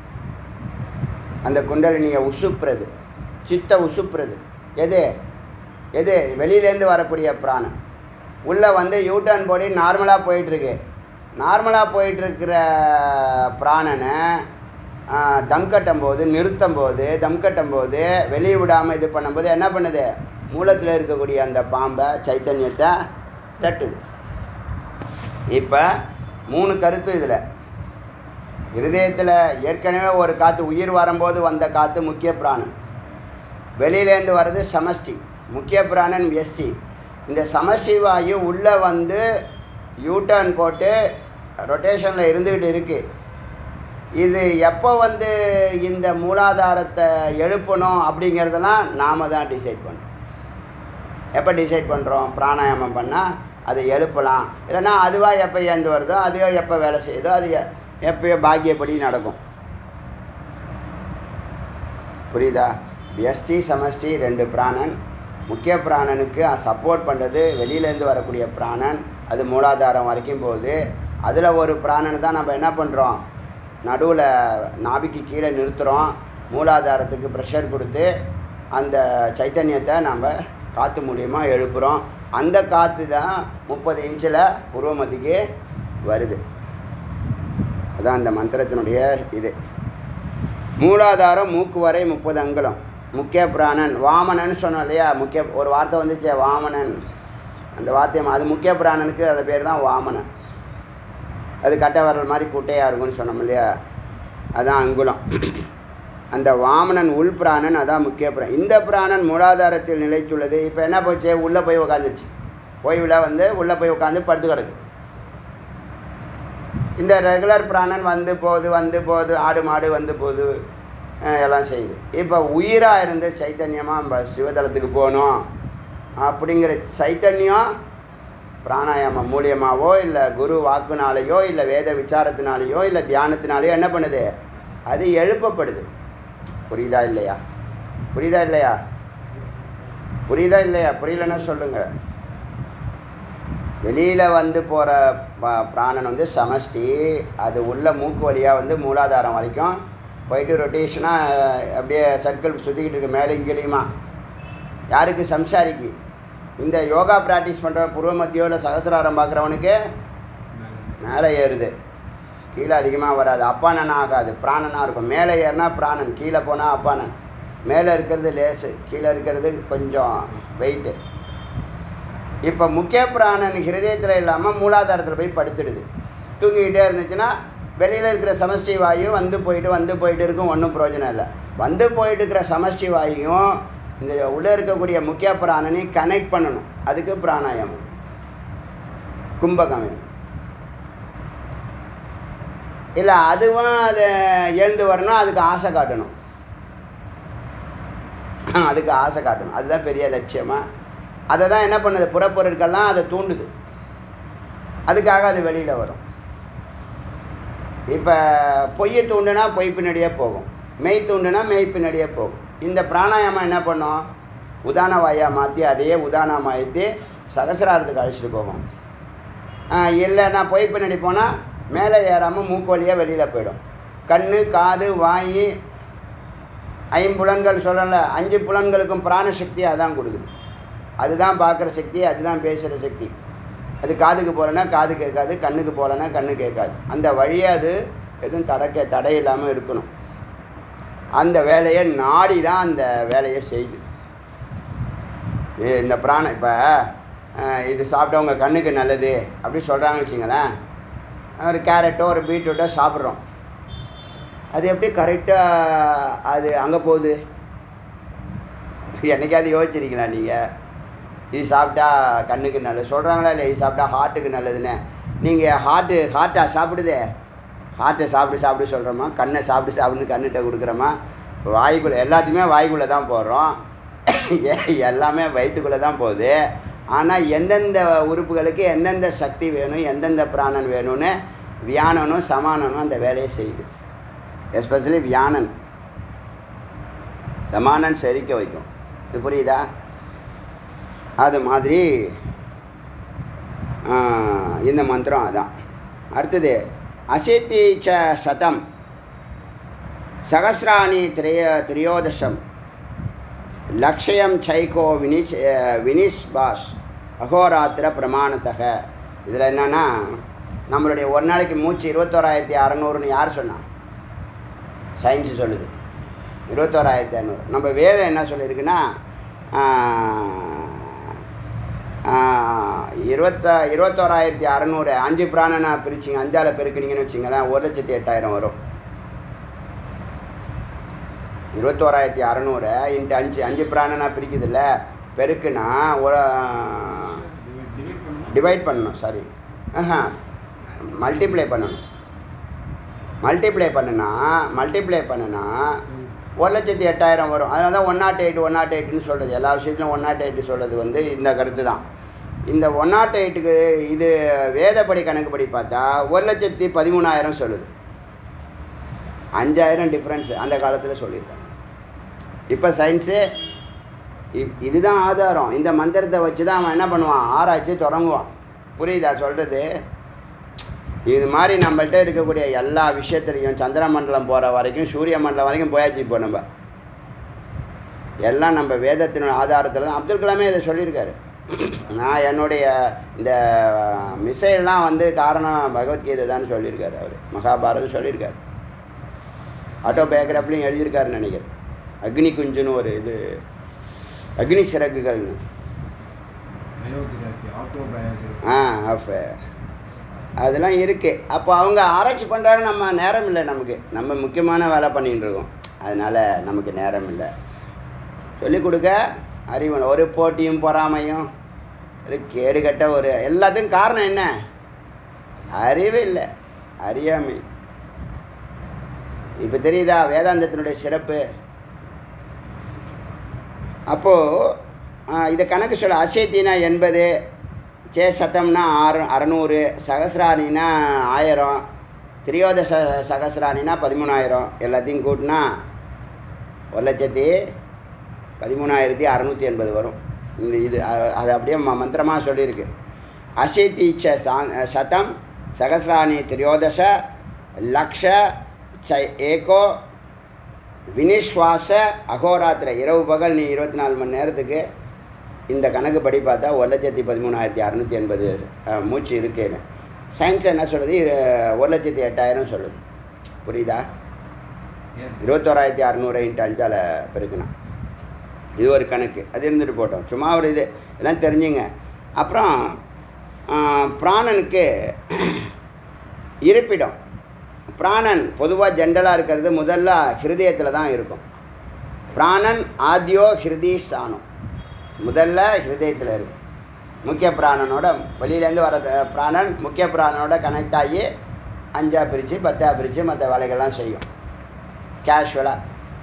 S1: அந்த குண்டலினியை உசுப்புறது சித்த உசுப்புறது எது எது வெளியிலேருந்து வரக்கூடிய பிராணம் உள்ளே வந்து யூட்டர்ன் போடி நார்மலாக போயிட்டுருக்கு நார்மலாக போயிட்டுருக்கிற பிராணனை ஆ, தம் கட்டும் போது நிறுத்தும் போது தம் கட்டும் போது வெளியே விடாமல் இது பண்ணும்போது என்ன பண்ணுது மூலத்தில் இருக்கக்கூடிய அந்த பாம்பை சைத்தன்யத்தை தட்டுது இப்போ மூணு கருத்து இதில் இருதயத்தில் ஏற்கனவே ஒரு காற்று உயிர் வரும்போது வந்த காற்று முக்கிய பிராணன் வெளியிலேருந்து வர்றது சமஷ்டி முக்கிய பிராணன் எஸ்டி இந்த சமஷ்டி வாயு உள்ளே வந்து யூட்டர்ன் போட்டு ரொட்டேஷனில் இருந்துக்கிட்டு இருக்குது இது எப்போ வந்து இந்த மூலாதாரத்தை எழுப்பணும் அப்படிங்கிறதெல்லாம் நாம் தான் டிசைட் பண்ணணும் எப்போ டிசைட் பண்ணுறோம் பிராணாயாமம் பண்ணால் அதை எழுப்பலாம் இல்லைன்னா அதுவாக எப்போ ஏந்து வருதோ அதுவா எப்போ வேலை செய்யுதோ அது எ- எப்பயோ பாக்கியப்படி நடக்கும் புரியுதா வியஷ்டி சமஷ்டி ரெண்டு பிராணன் முக்கிய பிராணனுக்கு சப்போர்ட் பண்ணுறது வெளியிலேருந்து வரக்கூடிய பிராணன் அது மூலாதாரம் வரைக்கும் போகுது அதில் ஒரு பிராணனை தான் நம்ம என்ன பண்ணுறோம் நடுவில் நாபிக்கு கீழே நிறுத்துகிறோம் மூலாதாரத்துக்கு ப்ரெஷர் கொடுத்து அந்த சைத்தன்யத்தை நம்ம காற்று மூலியமாக எழுப்புகிறோம் அந்த காற்று தான் முப்பது இன்ச்சில் பூர்வமதிக்கு வருது அதான் அந்த மந்திரத்தினுடைய இது மூலாதாரம் மூக்கு வரை முப்பது அங்குலம் முக்கிய பிராணன் வாமனன் சொன்னோம் இல்லையா முக்கிய ஒரு வார்த்தை வந்துச்சே வாமனன் அந்த வார்த்தை மா- அது முக்கிய பிராணனுக்கு அது பேர் தான் வாமனன் அது கட்டை வரல் மாதிரி குட்டையாக இருக்கும்னு சொன்னோம் இல்லையா அதான் அங்குலம் அந்த வாமனன் உள் பிராணன் அதான் முக்கிய பிராணன் இந்த பிராணன் மூலாதாரத்தில் நிலைத்துள்ளது இப்போ என்ன போச்சு உள்ளே போய் உக்காந்துச்சு ஓய்வில் வந்து உள்ளே போய் உட்காந்து படுத்து கிடக்கு இந்த ரெகுலர் பிராணன் வந்து போகுது வந்து போகுது ஆடு மாடு வந்து போகுது அஹ் எல்லாம் செய்யுது இப்போ உயிராக இருந்து சைத்தன்யமாக நம்ம சிவதலத்துக்கு போகணும் அப்படிங்கிற சைத்தன்யம் பிராணாயாமம் மூலியமாவோ இல்லை குரு வாக்குனாலேயோ இல்லை வேத விசாரத்தினாலேயோ இல்லை தியானத்தினாலேயோ என்ன பண்ணுது அது எழுப்பப்படுது புரியுதா இல்லையா புரியுதா இல்லையா புரியுதா இல்லையா புரியலன்னா சொல்லுங்கள் வெளியில் வந்து போகிற பிராணன் வந்து சமஷ்டி அது உள்ள மூக்கு வழியாக வந்து மூலாதாரம் வரைக்கும் போயிட்டு ரொட்டேஷனாக அப்படியே சர்க்கிள் சுற்றிக்கிட்டு இருக்கு மேலே கீழேயுமா யாருக்கு சம்சாரிக்கு இந்த யோகா ப்ராக்டிஸ் பண்ணுற பூர்வ மத்தியோ இல்லை சகசிராரம் பார்க்குறவனுக்கு மேலே ஏறுது கீழே அதிகமாக வராது அப்பானனா ஆகாது பிராணனாக இருக்கும் மேலே ஏறினா பிராணன் கீழே போனால் அப்பானன் மேலே இருக்கிறது லேசு கீழே இருக்கிறது கொஞ்சம் வெயிட்டு இப்போ முக்கிய பிராணன் ஹிருதயத்தில் இல்லாமல் மூலாதாரத்தில் போய் படுத்துடுது தூங்கிக்கிட்டே இருந்துச்சுன்னா வெளியில் இருக்கிற சமஷ்டி வாயு வந்து போயிட்டு வந்து போயிட்டு இருக்கும் ஒன்றும் பிரயோஜனம் இல்லை வந்து போயிட்டு இருக்கிற சமஷ்டி வாயுவும் இந்த உள்ளே இருக்கக்கூடிய முக்கிய பிராணனையும் கனெக்ட் பண்ணணும் அதுக்கு பிராணாயாமம் கும்பகம் வேணும். இல்லை அதுவும் அதை எழுந்து வரணும் அதுக்கு ஆசை காட்டணும் அதுக்கு ஆசை காட்டணும் அதுதான் பெரிய லட்சியமாக அதை தான் என்ன பண்ணுது புறப்பொருட்கள்லாம் அதை தூண்டுது அதுக்காக அது வெளியில் வரும் இப்போ பொய்யை தூண்டுனா பொய் பின்னாடியே போகும் மெய் தூண்டுனா மெய் பின்னாடியே போகும் இந்த பிராணாயாமம் என்ன பண்ணும் உதான வாயா மாற்றி அதையே உதான மாற்றி சகசிராரத்துக்கு அழைச்சிட்டு போகும் இல்லை நான் பொய் பின்னாடி போனால் மேலே ஏறாமல் மூக்கு வழியாக வெளியில் போயிடும் கண் காது வாய் ஐம்புலன்கள் சொல்லல அஞ்சு புலன்களுக்கும் பிராணசக்தி அதான் கொடுக்குது அதுதான் பார்க்குற சக்தி அதுதான் பேசுகிற சக்தி அது காதுக்கு போகலன்னா காது கேட்காது கண்ணுக்கு போகலன்னா கண்ணு கேட்காது அந்த வழியை அது எதுவும் தடக்க தடை இல்லாமல் இருக்கணும் அந்த வேலையை நாடி தான் அந்த வேலையை செய்யுது ஏ, இந்த பிராணம் இப்போ இது சாப்பிட்டா உங்கள் கண்ணுக்கு நல்லது அப்படி சொல்கிறாங்கன்னு வச்சுங்களேன் ஒரு கேரட்டோ ஒரு பீட்ரூட்டோ சாப்பிட்றோம் அது எப்படி கரெக்டாக அது அங்கே போகுது என்னைக்காவது யோசிச்சிருக்கீங்களா நீங்கள் இது சாப்பிட்டா கண்ணுக்கு நல்லது சொல்கிறாங்களா இல்லை இது சாப்பிட்டா ஹார்ட்டுக்கு நல்லதுன்னு நீங்கள் ஹார்ட்டு ஹார்ட்டா சாப்பிடுதே ஹார்ட்டை சாப்பிடு சாப்பிடு சொல்கிறோமா கண்ணை சாப்பிடு சாப்பிடுன்னு கண்ணுகிட்ட கொடுக்குறோமா வாய்க்குள்ளே எல்லாத்தையுமே வாய்க்குள்ளே தான் போடுறோம் எ- எல்லாமே வயிற்றுக்குள்ளே தான் போகுது ஆனால் எந்தெந்த உறுப்புகளுக்கு எந்தெந்த சக்தி வேணும் எந்தெந்த பிராணன் வேணும்னு வியானனும் சமானனும் அந்த வேலையை செய்யுது எஸ்பெஷலி வியானன் சமானன் செரிக்க வைக்கும் இது புரியுதா அது மாதிரி ஆ, இந்த மந்திரம் அதான் அடுத்தது அசேத்தி ச சதம் சகசிராணி திரைய திரியோதசம் லக்ஷயம் சைகோ வினிஷ் வினிஷ் பாஸ் அகோராத்திர பிரமாணத்தக இதில் என்னென்னா நம்மளுடைய ஒரு நாளைக்கு மூச்சு இருபத்தோராயிரத்தி அறநூறுன்னு யார் சொன்னா சயின்ஸு சொல்லுது இருபத்தோராயிரத்தி அறநூறு நம்ம வேதம் என்ன சொல்லியிருக்குன்னா இருபத்த இருபத்தோராயிரத்தி அறநூறு அஞ்சு பிராணனா பிரிச்சிங்க அஞ்சால் பெருக்குனீங்கன்னு வச்சிங்களேன் ஒரு லட்சத்தி எட்டாயிரம் வரும் இருபத்தோராயிரத்தி அறநூறு இன்ட்டு அஞ்சு அஞ்சு பிராணனா பிரிக்குதுல்ல பெருக்குனா ஒரு டிவைட் பண்ணணும் சாரி ஆஹா மல்டிப்ளை பண்ணணும் மல்டிப்ளை பண்ணுனா மல்டிப்ளை பண்ணுனா ஒரு லட்சத்தி எட்டாயிரம் வரும் அதனால தான் one nought eight one nought எயிட்னு சொல்கிறது எல்லா விஷயத்துலையும் ஒன் நாட் எயிட் சொல்கிறது வந்து இந்த கருத்து தான் இந்த ஒன் நாட் எயிட்டுக்கு இது வேதப்படி கணக்குப்படி பார்த்தா ஒரு லட்சத்தி பதிமூணாயிரம் சொல்லுது அஞ்சாயிரம் டிஃப்ரென்ஸ் அந்த காலத்தில் சொல்லியிருக்காங்க இப்போ சயின்ஸு இதுதான் ஆதாரம் இந்த மந்திரத்தை வச்சு தான் அவன் என்ன பண்ணுவான் ஆராய்ச்சி தொடங்குவான் புரியுதா சொல்கிறது இது மாதிரி நம்மள்ட்ட இருக்கக்கூடிய எல்லா விஷயத்துலையும் சந்திர மண்டலம் போகிற வரைக்கும் சூரிய மண்டலம் வரைக்கும் போயாச்சு இப்போ நம்ம எல்லாம் நம்ம வேதத்தின் ஆதாரத்தில் தான் அப்துல் கலாமே இதை சொல்லியிருக்காரு நான் என்னுடைய இந்த மிசைல்லாம் வந்து காரணம் பகவத்கீதை தான் சொல்லியிருக்காரு அவர் மகாபாரதம் சொல்லியிருக்காரு ஆட்டோபயோகிராஃபிலையும் எழுதியிருக்காருன்னு நினைக்கிறேன் அக்னி குஞ்சுன்னு ஒரு இது அக்னி சிறகுகள்னு
S2: பயோகிராஃபி ஆட்டோபயோகிராஃபி
S1: ஆ ஆஃப் அதெல்லாம் இருக்குது அப்போ அவங்க ஆராய்ச்சி பண்ணுறாங்க நம்ம நேரம் இல்லை நமக்கு நம்ம முக்கியமான வேலை பண்ணிகிட்டு இருக்கோம் அதனால் நமக்கு நேரம் இல்லை சொல்லிக் கொடுக்க அறிவு ஒரு போட்டியும் பொறாமையும் ஒரு கேடுகட்ட ஒரு எல்லாத்துக்கும் காரணம் என்ன அறிவு இல்லை அறியாமை இப்போ தெரியுதா வேதாந்தத்தினுடைய சிறப்பு அப்போது இதை கணக்கு சொல்ல அசேத்தினா எண்பது சே சத்தம்னா ஆறு அறநூறு சகசிராணினா ஆயிரம் திரியோதச சகசிராணினா பதிமூணாயிரம் எல்லாத்தையும் கூட்டினா ஒரு லட்சத்தி பதிமூணாயிரத்தி அறநூற்றி எண்பது வரும் இந்த இது அ- அது அப்படியே ம மந்திரமாக சொல்லியிருக்கு அசேத்தி ச சா- சதம் சகசிராணி திரியோதச லக்ஷ ச ஏகோ வினிஸ்வாச அகோராத்திர இரவு பகல் நீ இருபத்தி நாலு மணி நேரத்துக்கு இந்த கணக்கு படி பார்த்தா ஒரு லட்சத்தி பதிமூணாயிரத்தி அறநூற்றி எண்பது அஹ், மூச்சு இருக்குன்னு சயின்ஸ் என்ன சொல்லுது இரு- ஒரு லட்சத்தி எட்டாயிரம் சொல்லுது புரியுதா இருபத்தோராயிரத்தி அறநூறு இன்ட்டு அஞ்சால் பெருக்கணும் இது ஒரு கணக்கு அது இருந்துட்டு போட்டோம் சும்மா ஒரு இது எல்லாம் தெரிஞ்சுங்க அப்புறம் ஆ, பிராணனுக்கு இருப்பிடம் பிராணன் பொதுவாக ஜென்ரலாக இருக்கிறது முதல்ல ஹிருதயத்தில் தான் இருக்கும் பிராணன் ஆத்யோ ஹிருதி ஸ்தானம் முதல்ல ஹிருதயத்தில் இருக்கும் முக்கிய பிராணனோட வெளியிலேருந்து வர த- பிராணன் முக்கிய பிராணனோட கனெக்ட் ஆகி அஞ்சா பிரித்து பத்தா பிரித்து மற்ற வேலைகள்லாம் செய்யும் கேஷுவலாக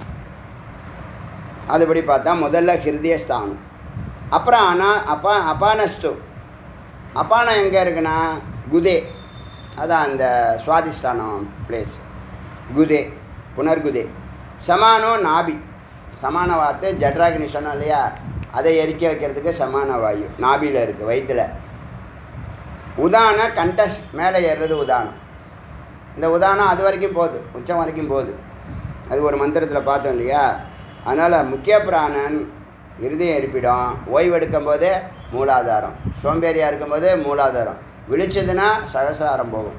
S1: அதுபடி பார்த்தா முதல்ல ஹிருதய ஸ்தானம் அப்புறம் அனா அப்பா அபானஸ்து அப்பானம் எங்கே இருக்குன்னா குதே அதான் அந்த சுவாதிஷ்டானம் பிளேஸ் குதே புனர்குதே சமானோ நாபி சமான வார்த்தை ஜட்ராகினி சொன்னோம் இல்லையா அதை எரிக்க வைக்கிறதுக்கு சமான வாயு நாபியில் இருக்குது வயிற்றுல உதான கண்டஸ் மேலே ஏறுறது உதானம் இந்த உதானம் அது வரைக்கும் போகுது உச்சம் வரைக்கும் போகுது அது ஒரு மந்திரத்தில் பார்த்தோம் இல்லையா அதனால் முக்கிய பிராணன் இருதயம் இருப்பிடம் ஓய்வெடுக்கும் போது மூலாதாரம் சோம்பேறியாக இருக்கும்போது மூலாதாரம் விழிச்சதுன்னா சகசிராரம் போகும்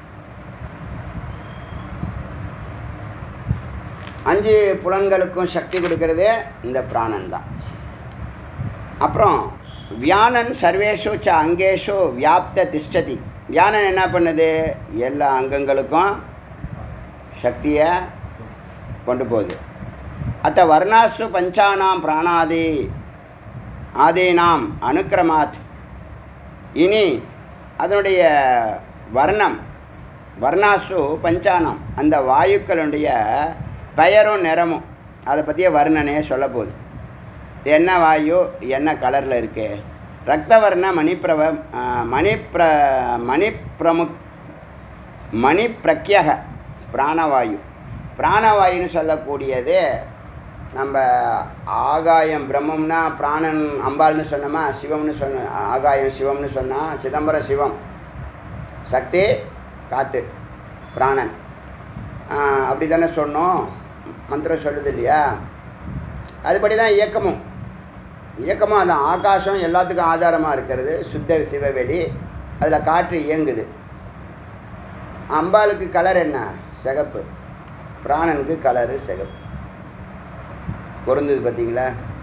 S1: அஞ்சு புலன்களுக்கும் சக்தி கொடுக்கறது இந்த பிராணன் தான் அப்புறம் வியானன் சர்வேஷு ச அங்கேஷு வியாப்த திஷ்டதி வியானன் என்ன பண்ணுது எல்லா அங்கங்களுக்கும் சக்தியை கொண்டு போகுது அத்த வர்ணாஸ்து பஞ்சானாம் பிராணாதி ஆதீனாம் அனுக்கிரமாத் இனி அதனுடைய வர்ணம் வர்ணாஸ்து பஞ்சானம் அந்த வாயுக்களுடைய பெயரும் நிறமும் அதை பற்றிய வர்ணனையே சொல்ல போகுது இது என்ன வாயு என்ன கலரில் இருக்கு ரக்தவர்ண மணிப்பிரவ ஆ, மணிப்ர மணிப்பிரமுக் மணிப்பிரக்யக பிராணவாயு பிராணவாயுன்னு சொல்லக்கூடியது நம்ம ஆகாயம் பிரம்மம்னா பிராணன் அம்பாள்னு சொன்னோமா சிவம்னு சொன்ன ஆகாயம் சிவம்னு சொன்னால் சிதம்பரம் சிவம் சக்தி காத்து பிராணன் அப்படி தானே சொன்னோம் மந்திரம் சொல்லுது இல்லையா அதுபடி தான் இயக்கமும் இயக்கமும் அதான் ஆகாசம் எல்லாத்துக்கும் ஆதாரமாக இருக்கிறது சுத்த சிவவெளி அதில் காற்று இயங்குது அம்பாளுக்கு கலர் என்ன சிகப்பு பிராணனுக்கு கலரு சிகப்பு பொருந்தது பார்த்தீங்களா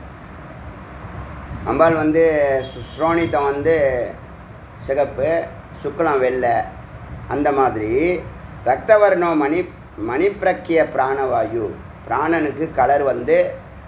S1: அம்பாள் வந்து சு- ஸ்ரோணித்தம் வந்து சிகப்பு சுக்லம் வெள்ளை அந்த மாதிரி ரக்தவர்ணம் மணி மணிப்பிரக்கிய பிராணவாயு பிராணனுக்கு கலர் வந்து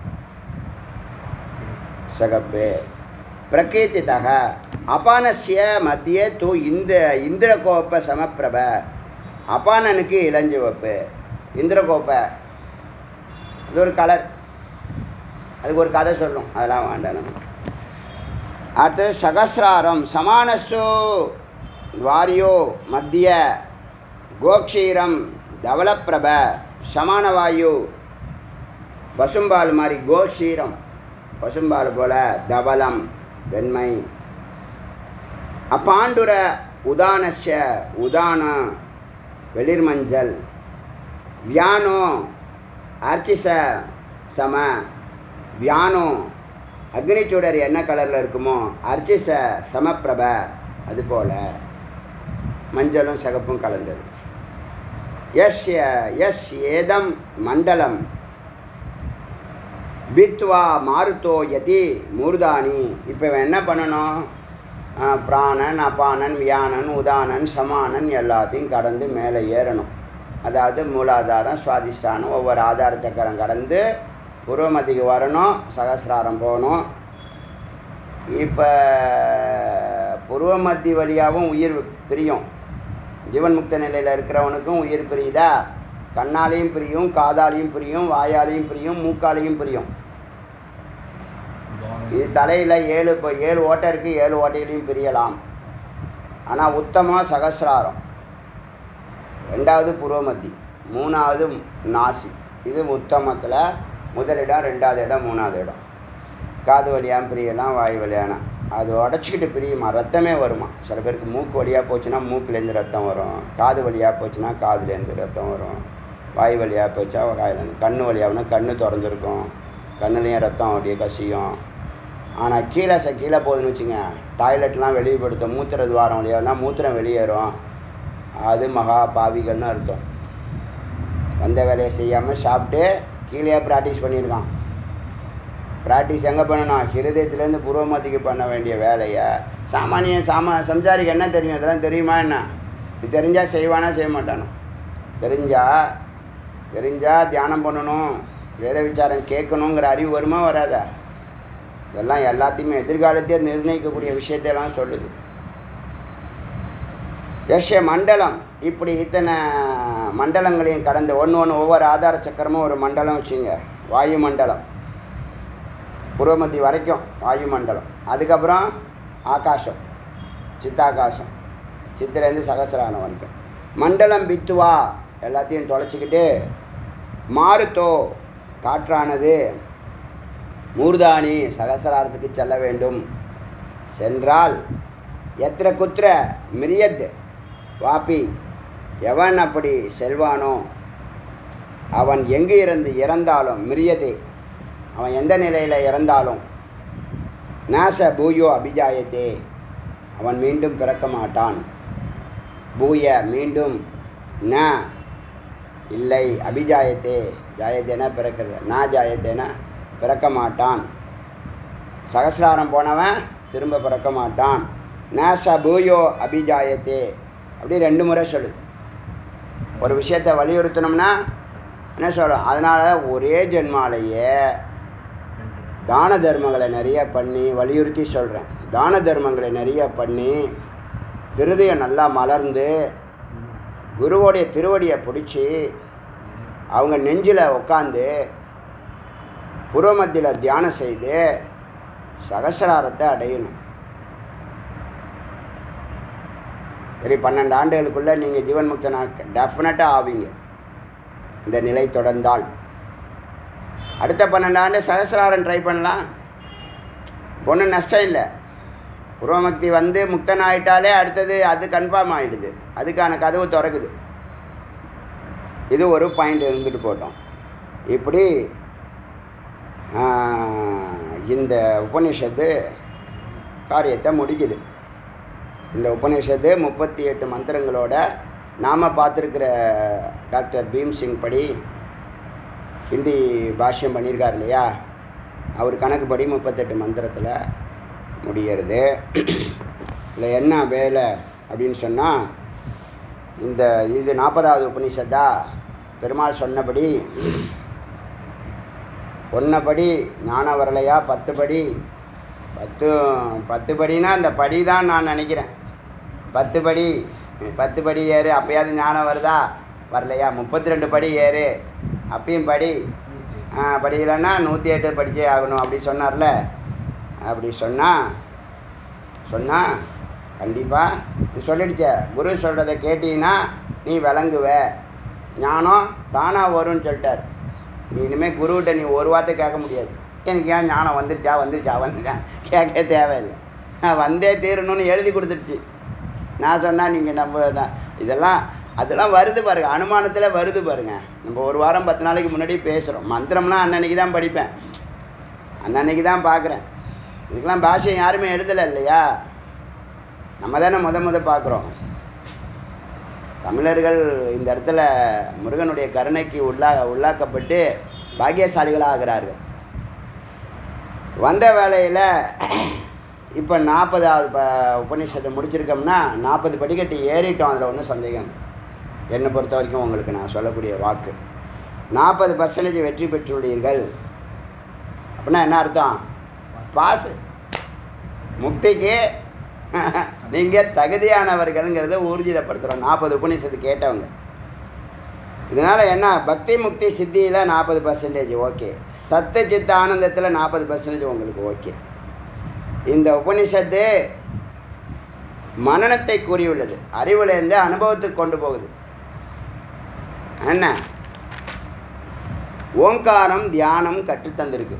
S1: சிகப்பு பிரகீர்த்திதக அபானஸ்ய மத்தியே தூ இந்த இந்திரகோப்ப சமப்பிரப அபானனுக்கு இளஞ்சிவப்பு இந்திரகோப்ப இது ஒரு கலர் அதுக்கு ஒரு கதை சொல்லும் அதெல்லாம் வேண்டாம் நம்ம அடுத்தது சகசிராரம் சமானஸ்து வாரியோ மத்திய கோக்ஷீரம் தவளப்பிரப சமானவாயு பசும்பால் மாதிரி கோஷீரம் பசும்பால் போல தவளம் வெண்மை அப்பாண்டுர உதானஸ்ய உதான வெளிர்மஞ்சள் வியானோ அர்ச்சிச சம வியானோ அக்னிச்சூடர் என்ன கலரில் இருக்குமோ அர்ச்சிச சமப்பிரப அதுபோல மஞ்சளும் சிகப்பும் கலந்தது எஸ் எஸ் ஏதம் மண்டலம் பித்வா மாருத்தோ யதி மூர்தானி இப்போ இவன் என்ன பண்ணணும் ஆ, பிராணன் அபானன் வியானன் உதானன் சமானன் எல்லாத்தையும் கடந்து மேலே ஏறணும் அதாவது மூலாதாரம் சுவாதிஷ்டானம் ஒவ்வொரு ஆதார சக்கரம் கடந்து பூர்வமதிக்கு வரணும் சகசிராரம் போகணும் இப்போ பூர்வமத்தி வழியாகவும் உயிர் பிரியும் ஜீவன் முக்த நிலையில் இருக்கிறவனுக்கும் உயிர் பிரியுதா கண்ணாலையும் பிரியும் காதாலையும் பிரியும் வாயாலையும் பிரியும் மூக்காலையும் பிரியும் இது தலையில் ஏழு இப்போ ஏழு ஓட்டை இருக்குது ஏழு ஓட்டையிலையும் பிரியலாம் ஆனால் உத்தம சகசிராரம் ரெண்டாவது புருவமத்தி மூணாவது நாசி இது உத்தமத்தில் முதலிடம் ரெண்டாவது இடம் மூணாவது இடம் காது வழியாக பிரியலாம் வாய் வழியான அது உடச்சிக்கிட்டு பிரியுமா ரத்தமே வருமா சில பேருக்கு மூக்கு வழியாக போச்சுன்னா மூக்குலேருந்து ரத்தம் வரும் காது வழியாக போச்சுன்னா காதுலேருந்து ரத்தம் வரும் வாய் வழியாக போச்சா வாயிலேருந்து கண்ணு வழியாகனா கண்ணு திறந்துருக்கும் கண்ணுலேயும் ரத்தம் அப்படியே கசியும் ஆனால் கீழே ச கீழே போகுதுன்னு வச்சுங்க டாய்லெட்லாம் வெளியப்படுத்தும் மூத்திர துவாரம் வழியாகனா மூத்திரம் வெளியேறும் அது மகா பாவிகள்னு அர்த்தம் வந்த வேலையை செய்யாமல் சாப்பிட்டு கீழே ப்ராக்டிஸ் பண்ணியிருக்கான் ப்ராக்டிஸ் எங்கே பண்ணணும் ஹிருதயத்துலேருந்து பூர்வமதிக்கு பண்ண வேண்டிய வேலையை சாமானியன் சாமா சம்சாரிக்கு என்ன தெரியும் இதெல்லாம் தெரியுமா என்ன இது தெரிஞ்சால் செய்வானா செய்ய மாட்டானோ தெரிஞ்சா தெரிஞ்சா தியானம் பண்ணணும் வேத விசாரம் கேட்கணுங்கிற அறிவு வருமா வராதா இதெல்லாம் எல்லாத்தையுமே எதிர்காலத்தையே நிர்ணயிக்கக்கூடிய விஷயத்தையெல்லாம் சொல்லுது யஷ மண்டலம் இப்படி இத்தனை மண்டலங்களையும் கடந்து ஒன்று ஒன்று ஒவ்வொரு ஆதார சக்கரமும் ஒரு மண்டலம் வச்சுங்க வாயு மண்டலம் புருவமத்தி வரைக்கும் வாயு மண்டலம் அதுக்கப்புறம் ஆகாசம் சித்தாகாசம் சித்திரேந்து சகசிரானம் வரைக்கும் மண்டலம் பித்துவா எல்லாத்தையும் தொலைச்சிக்கிட்டு மாருத்தோ காற்றானது மூர்தானி சகசிராரத்துக்கு செல்ல வேண்டும் சென்றால் எத்திர குத்திர மிரியத் வாப்பி எவன் அப்படி செல்வானோ அவன் எங்கு இருந்து இறந்தாலும் மிரியதே அவன் எந்த நிலையில் இறந்தாலும் நாச பூயோ அபிஜாயத்தே அவன் மீண்டும் பிறக்க மாட்டான் பூய மீண்டும் ந இல்லை அபிஜாயத்தே ஜாயத்தேனா பிறக்கிறது நா ஜாயத்தேனா பிறக்க மாட்டான் சகசிராரம் போனவன் திரும்ப பிறக்க மாட்டான் ந ச பூயோ அபிஜாயத்தே அப்படி ரெண்டு முறை சொல்லுது ஒரு விஷயத்தை வலியுறுத்தணும்னா என்ன சொல்கிறோம் அதனால் ஒரே ஜென்மாலேயே தான தர்மங்களை நிறைய பண்ணி வலியுறுத்தி சொல்கிறேன் தான தர்மங்களை நிறைய பண்ணி ஹிருதயம் நல்லா மலர்ந்து குருவோடைய திருவடியை பிடிச்சி அவங்க நெஞ்சில் உட்காந்து புறமத்தியில் தியானம் செய்து சகசிராரத்தை அடையணும் சரி பன்னெண்டு ஆண்டுகளுக்குள்ளே நீங்கள் ஜீவன் முக்தனா டெஃபினட்டாக ஆவீங்க இந்த நிலை தொடர்ந்தால் அடுத்த பன்னெண்டு ஆண்டு சகசிராரம் ட்ரை பண்ணலாம் ஒன்றும் நஷ்டம் இல்லை புருவமக்தி வந்து முக்தன் ஆயிட்டாலே அடுத்தது அது கன்ஃபார்ம் ஆகிடுது அதுக்கான கதவு திறக்குது இது ஒரு பாயிண்ட் இருந்துட்டு போட்டோம் இப்படி ஆஹ், இந்த உபநிஷத்து காரியத்தை முடிக்குது இந்த உபநிஷத்து முப்பத்தி எட்டு மந்திரங்களோட நாம் பார்த்துருக்கிற டாக்டர் பீம் சிங் படி ஹிந்தி பாஷ்யம் பண்ணியிருக்கார் இல்லையா அவர் கணக்குப்படி முப்பத்தெட்டு மந்திரத்தில் முடியறது இதில் என்ன வேலை அப்படின்னு சொன்னால் இந்த இது நாற்பதாவது உபனிஷத்தா பெருமாள் சொன்னபடி ஒன்னபடி ஞான வரலையா பத்து படி பத்து பத்து படினா அந்த படி தான் நான் நினைக்கிறேன் பத்து படி பத்து படி ஏறு அப்பயாவது ஞானம் வருதா வரலையா முப்பத்தி ரெண்டு படி ஏறு அப்பயும் படி ஆ, படிக்கலைன்னா நூற்றி எட்டு படிச்சே ஆகணும் அப்படி சொன்னார்ல அப்படி சொன்னால் சொன்னால் கண்டிப்பாக இது சொல்லிடுச்ச குரு சொல்கிறத கேட்டீங்கன்னா நீ விளங்குவ ஞானம் தானாக வரும்னு சொல்லிட்டார் நீ இனிமேல் குருகிட்ட நீ ஒரு வார்த்தை கேட்க முடியாது எனக்கு ஏன் ஞானம் வந்துருச்சா வந்துருச்சா வந்துச்சா கேட்க தேவையில்லை நான் வந்தே தீரணும்னு எழுதி கொடுத்துடுச்சு நான் சொன்னால் நீங்கள் நம்ம நான் இதெல்லாம் அதெல்லாம் வருது பாருங்க அனுமானத்தில் வருது பாருங்க நம்ம ஒரு வாரம் பத்து நாளைக்கு முன்னாடி பேசுகிறோம் மந்திரம்லாம் அன்னன்னைக்கு தான் படிப்பேன் அன்னன்னைக்கு தான் பார்க்குறேன் இதுக்கெல்லாம் பாஷ்யம் யாருமே எழுதலை இல்லையா நம்ம தானே முத முத பார்க்குறோம் தமிழர்கள் இந்த இடத்துல முருகனுடைய கருணைக்கு உள்ளா உள்ளாக்கப்பட்டு பாக்கியசாலிகளாக ஆகிறார்கள் வந்த வேலையில் இப்போ நாற்பதாவது ப உபநிஷத்தை முடிச்சிருக்கோம்னா நாற்பது படிக்கட்டு ஏறிட்டோம் அதில் ஒன்றும் சந்தேகம் இல்லை. என்னை பொறுத்த வரைக்கும் உங்களுக்கு நான் சொல்லக்கூடிய வாக்கு நாற்பது பர்சன்டேஜ் வெற்றி பெற்றுள்ளீர்கள் அப்படின்னா என்ன அர்த்தம் பாஸ் முக்திக்கு நீங்கள் தகுதியானவர்கள்ங்கிறத ஊர்ஜிதப்படுத்துகிறோம் நாற்பது உபநிஷத்து கேட்டவங்க இதனால் என்ன பக்தி முக்தி சித்தியில் நாற்பது பர்சன்டேஜ் ஓகே சத்த சித்த ஆனந்தத்தில் நாற்பது பர்சன்டேஜ் உங்களுக்கு ஓகே இந்த உபனிஷத்து மனனத்தை கூறியுள்ளது அறிவுலேருந்து அனுபவத்துக்கு கொண்டு போகுது என்ன ஓங்காரம் தியானம் கற்றுத்தந்திருக்கு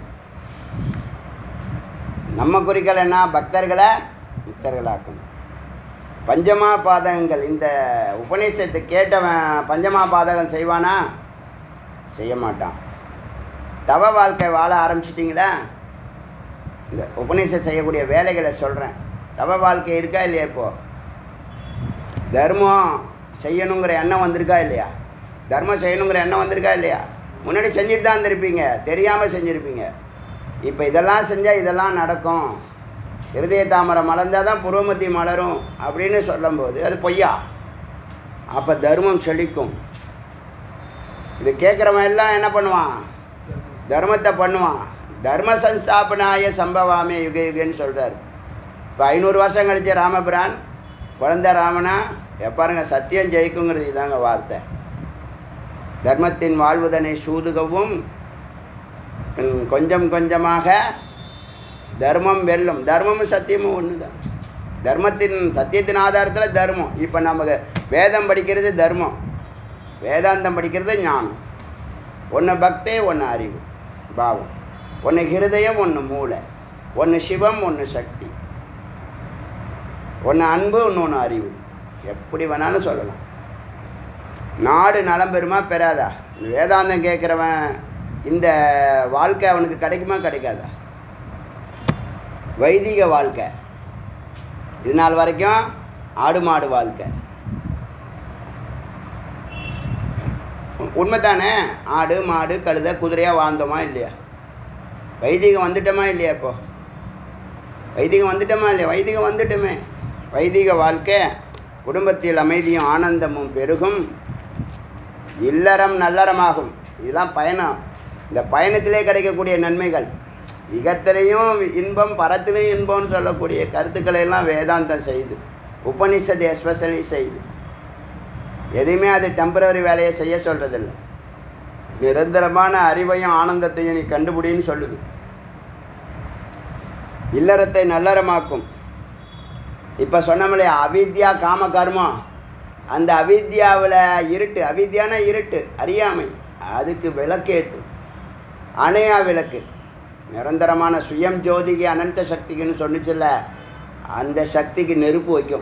S1: நம்ம குறிக்கோள் என்ன பக்தர்களை முக்தர்களாக்கணும் பஞ்சமா பாதகங்கள் இந்த உபநிஷத்தை கேட்டவன் பஞ்சமா பாதகம் செய்வானா செய்ய மாட்டான் தவ வாழ்க்கை வாழ ஆரம்பிச்சிட்டிங்களா இந்த உபநிஷத் செய்யக்கூடிய வேலைகளை சொல்கிறேன் தவ வாழ்க்கை இருக்கா இல்லையா இப்போ தர்மம் செய்யணுங்கிற எண்ணம் வந்திருக்கா இல்லையா தர்மம் செய்யணுங்கிற எண்ணம் வந்திருக்கா இல்லையா முன்னாடி செஞ்சுட்டு தான் இருந்திருப்பீங்க தெரியாமல் செஞ்சுருப்பீங்க இப்போ இதெல்லாம் செஞ்சால் இதெல்லாம் நடக்கும் இருதய தாமரை மலர்ந்தால் தான் புருவமத்தி மலரும் அப்படின்னு சொல்லும்போது அது பொய்யா அப்போ தர்மம் செழிக்கும் இது கேட்குறவன் எல்லாம் என்ன பண்ணுவான் தர்மத்தை பண்ணுவான் தர்ம சம்ஸ்தாபனாய சம்பவாமே யுக யுகன்னு சொல்கிறார் இப்போ ஐநூறு வருஷம் கழிச்சு ராமபிரான் குழந்த ராமனா எப்பாருங்க சத்தியம் ஜெயிக்குங்கிறது இதாங்க வார்த்தை தர்மத்தின் வாழ்வுதனை சூதுகவும் ம், கொஞ்சம் கொஞ்சமாக தர்மம் வெல்லும் தர்மமும் சத்தியமும் ஒன்று தான் தர்மத்தின் சத்தியத்தின் ஆதாரத்தில் தர்மம் இப்போ நமக்கு வேதம் படிக்கிறது தர்மம் வேதாந்தம் படிக்கிறது ஞானம் ஒன்று பக்தே ஒன்று அறிவு பாவம் ஒன்று ஹிருதயம் ஒன்று மூளை ஒன்று சிவம் ஒன்று சக்தி ஒன்று அன்பு இன்னொன்று அறிவு எப்படி வேணாலும் சொல்லலாம் நாடு நலம் பெறுமா பெறாதா இந்த வேதாந்தம் கேட்குறவன் இந்த வாழ்க்கை அவனுக்கு கிடைக்குமா கிடைக்காதா வைதிக வாழ்க்கை இது நாள் வரைக்கும் ஆடு மாடு வாழ்க்கை உண்மைத்தானே ஆடு மாடு கழுதை குதிரையாக வாழ்ந்தோமா இல்லையா வைதிகம் வந்துட்டோமா இல்லையா இப்போ வைதிகம் வந்துட்டோமா இல்லையா வைதிகம் வந்துட்டோமே வைதிக வாழ்க்கை குடும்பத்தில் அமைதியும் ஆனந்தமும் பெருகும் இல்லறம் நல்லறமாகும் இதுதான் பயணம் இந்த பயணத்திலே கிடைக்கக்கூடிய நன்மைகள் இகத்திலையும் இன்பம் பரத்திலையும் இன்பம்னு சொல்லக்கூடிய கருத்துக்களை எல்லாம் வேதாந்தம் செய்யுது உபனிஷத்து எஸ்பெஷலி செய்யுது எதையுமே அது டெம்பரரி வேலையை செய்ய சொல்கிறதில்ல நிரந்தரமான அறிவையும் ஆனந்தத்தையும் நீ கண்டுபிடின்னு சொல்லுது இல்லறத்தை நல்லறமாக்கும் இப்போ சொன்னோம்லையா அவித்யா காம கர்மம் அந்த அவித்யாவில் இருட்டு அவித்யானா இருட்டு அறியாமை அதுக்கு விளக்கேற்று அணையா விளக்கு நிரந்தரமான சுயம் ஜோதிக்கு அனந்த சக்திக்குன்னு சொன்னுச்சுல்ல அந்த சக்திக்கு நெருப்பு வைக்கும்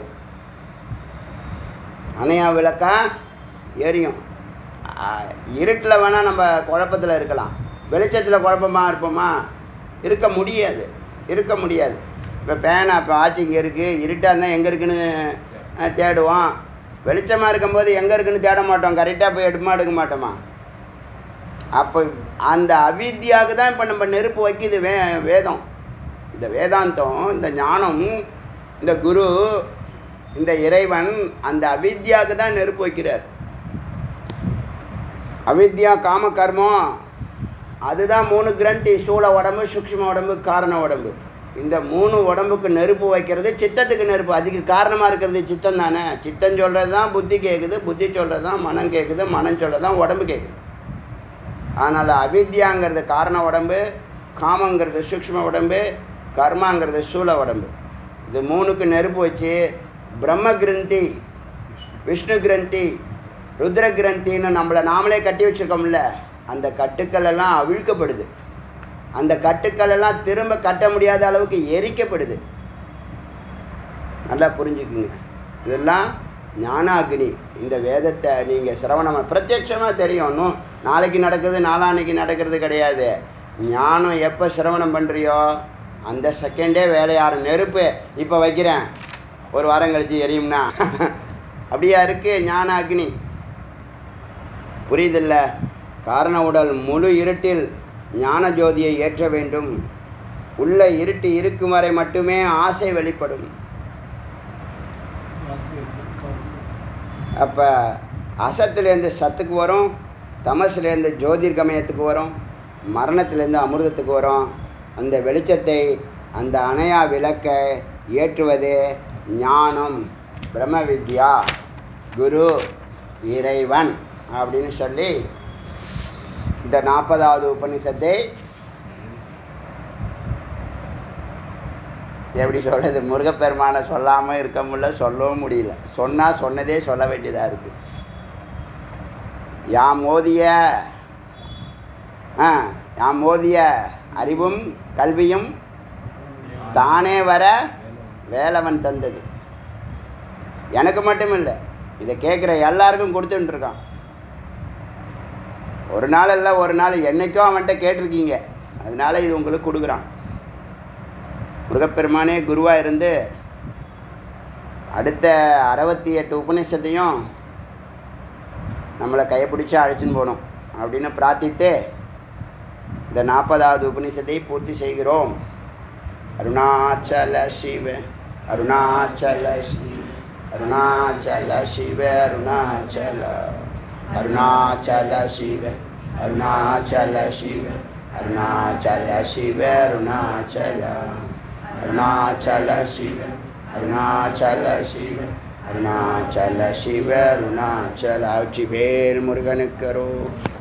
S1: அணையா விளக்கா எரியும் இருட்டில் வேணால் நம்ம குழப்பத்தில் இருக்கலாம் வெளிச்சத்தில் குழப்பமாக இருப்போமா இருக்க முடியாது இருக்க முடியாது இப்போ பேனா இப்போ ஆச்சு இங்கே இருக்குது இருட்டாக இருந்தால் எங்கே இருக்குன்னு அஹ், தேடுவோம் வெளிச்சமாக இருக்கும்போது எங்கே இருக்குன்னு தேட மாட்டோம் கரெக்டாக போய் எடுமா எடுக்க மாட்டோமா அப்போ அந்த அவித்யாவுக்கு தான் இப்போ நம்ம நெருப்பு வைக்குது வே வேதம் இந்த வேதாந்தம் இந்த ஞானம் இந்த குரு இந்த இறைவன் அந்த அவித்யாவுக்கு தான் நெருப்பு வைக்கிறார் அவித்யா காம கர்மம் அதுதான் மூணு கிரந்தி ஸ்தூல உடம்பு சூக்ஷ்ம உடம்பு காரண உடம்பு இந்த மூணு உடம்புக்கு நெருப்பு வைக்கிறது சித்தத்துக்கு நெருப்பு அதுக்கு காரணமாக இருக்கிறது சித்தம் தானே சித்தம் சொல்கிறது தான் புத்தி கேட்குது புத்தி சொல்கிறது தான் மனம் கேட்குது மனம் சொல்கிறது தான் உடம்பு கேட்குது அதனால் அவித்யாங்கிறது காரண உடம்பு காமங்கிறது சூக்ஷ்ம உடம்பு கர்மாங்கிறது சூல உடம்பு இது மூணுக்கு நெருப்பு வச்சு பிரம்ம கிரந்தி விஷ்ணு கிரந்தி ருத்ர கிரந்தின்னு நம்மளை நாமளே கட்டி வச்சுருக்கோம்ல அந்த கட்டுக்கள் எல்லாம் அவிழ்க்கப்படுது அந்த கட்டுக்கள் எல்லாம் திரும்ப கட்ட முடியாத அளவுக்கு எரிக்கப்படுது நல்லா புரிஞ்சுக்குங்க இதெல்லாம் ஞானாகினி இந்த வேதத்தை நீங்கள் சிரவணம் பிரத்யட்சமாக தெரியும் இன்னும் நாளைக்கு நடக்குது நாளான்னைக்கு நடக்கிறது கிடையாது ஞானம் எப்போ சிரவணம் பண்ணுறியோ அந்த செகண்டே வேலையாறு நெருப்பு இப்போ வைக்கிறேன் ஒரு வாரம் கழிச்சு எரியும்னா அப்படியா இருக்கு ஞான அக்னி புரியுதில்ல காரண உடல் முழு இருட்டில் ஞான ஜோதியை ஏற்ற வேண்டும் உள்ள இருட்டு இருக்கும் வரை மட்டுமே ஆசை வெளிப்படும் அப்போ அசத்துலேருந்து சத்துக்கு வரும் தமசுலேருந்து ஜோதிர்கமயத்துக்கு வரும் மரணத்திலேருந்து அமிர்தத்துக்கு வரும் அந்த வெளிச்சத்தை அந்த அணையா விளக்கை ஏற்றுவது ஞானம் பிரம்ம வித்யா குரு இறைவன் அப்படின்னு சொல்லி இந்த நாற்பதாவது உபனிஷத்தை எப்படி சொல்கிறது முருகப்பெருமானை சொல்லாமல் இருக்க முடியல சொல்லவும் முடியல சொன்னால் சொன்னதே சொல்ல வேண்டியதாக இருக்குது யாம் ஓதிய ஆ யாம் ஓதிய அறிவும் கல்வியும் தானே வர வேலவன் தந்தது எனக்கு மட்டும் இல்லை இதை கேட்குற எல்லாருக்கும் கொடுத்துட்டுருக்கான் ஒரு நாள் இல்லை ஒரு நாள் என்றைக்கும் அவன்கிட்ட கேட்டிருக்கீங்க அதனால இது உங்களுக்கு கொடுக்குறான் முருகப்பெருமானே குருவாக இருந்து அடுத்த அறுபத்தி எட்டு உபநிஷத்தையும் நம்மளை கையை பிடிச்சி அழைச்சின்னு போகணும் அப்படின்னு பிரார்த்தித்து இந்த நாற்பதாவது உபநிஷத்தை பூர்த்தி செய்கிறோம் அருணாச்சல சிவ அருணாச்சல சிவ அருணாச்சல சிவ அருணாச்சல அருணாச்சல சிவ அருணாச்சல சிவ அருணாச்சல சிவ அருணாச்சல அருணாச்சல சிவ அருணாச்சல சிவ அருணாச்சல சிவ அருணாச்சல ஆட்சி வேல் முருகனுக்கரோ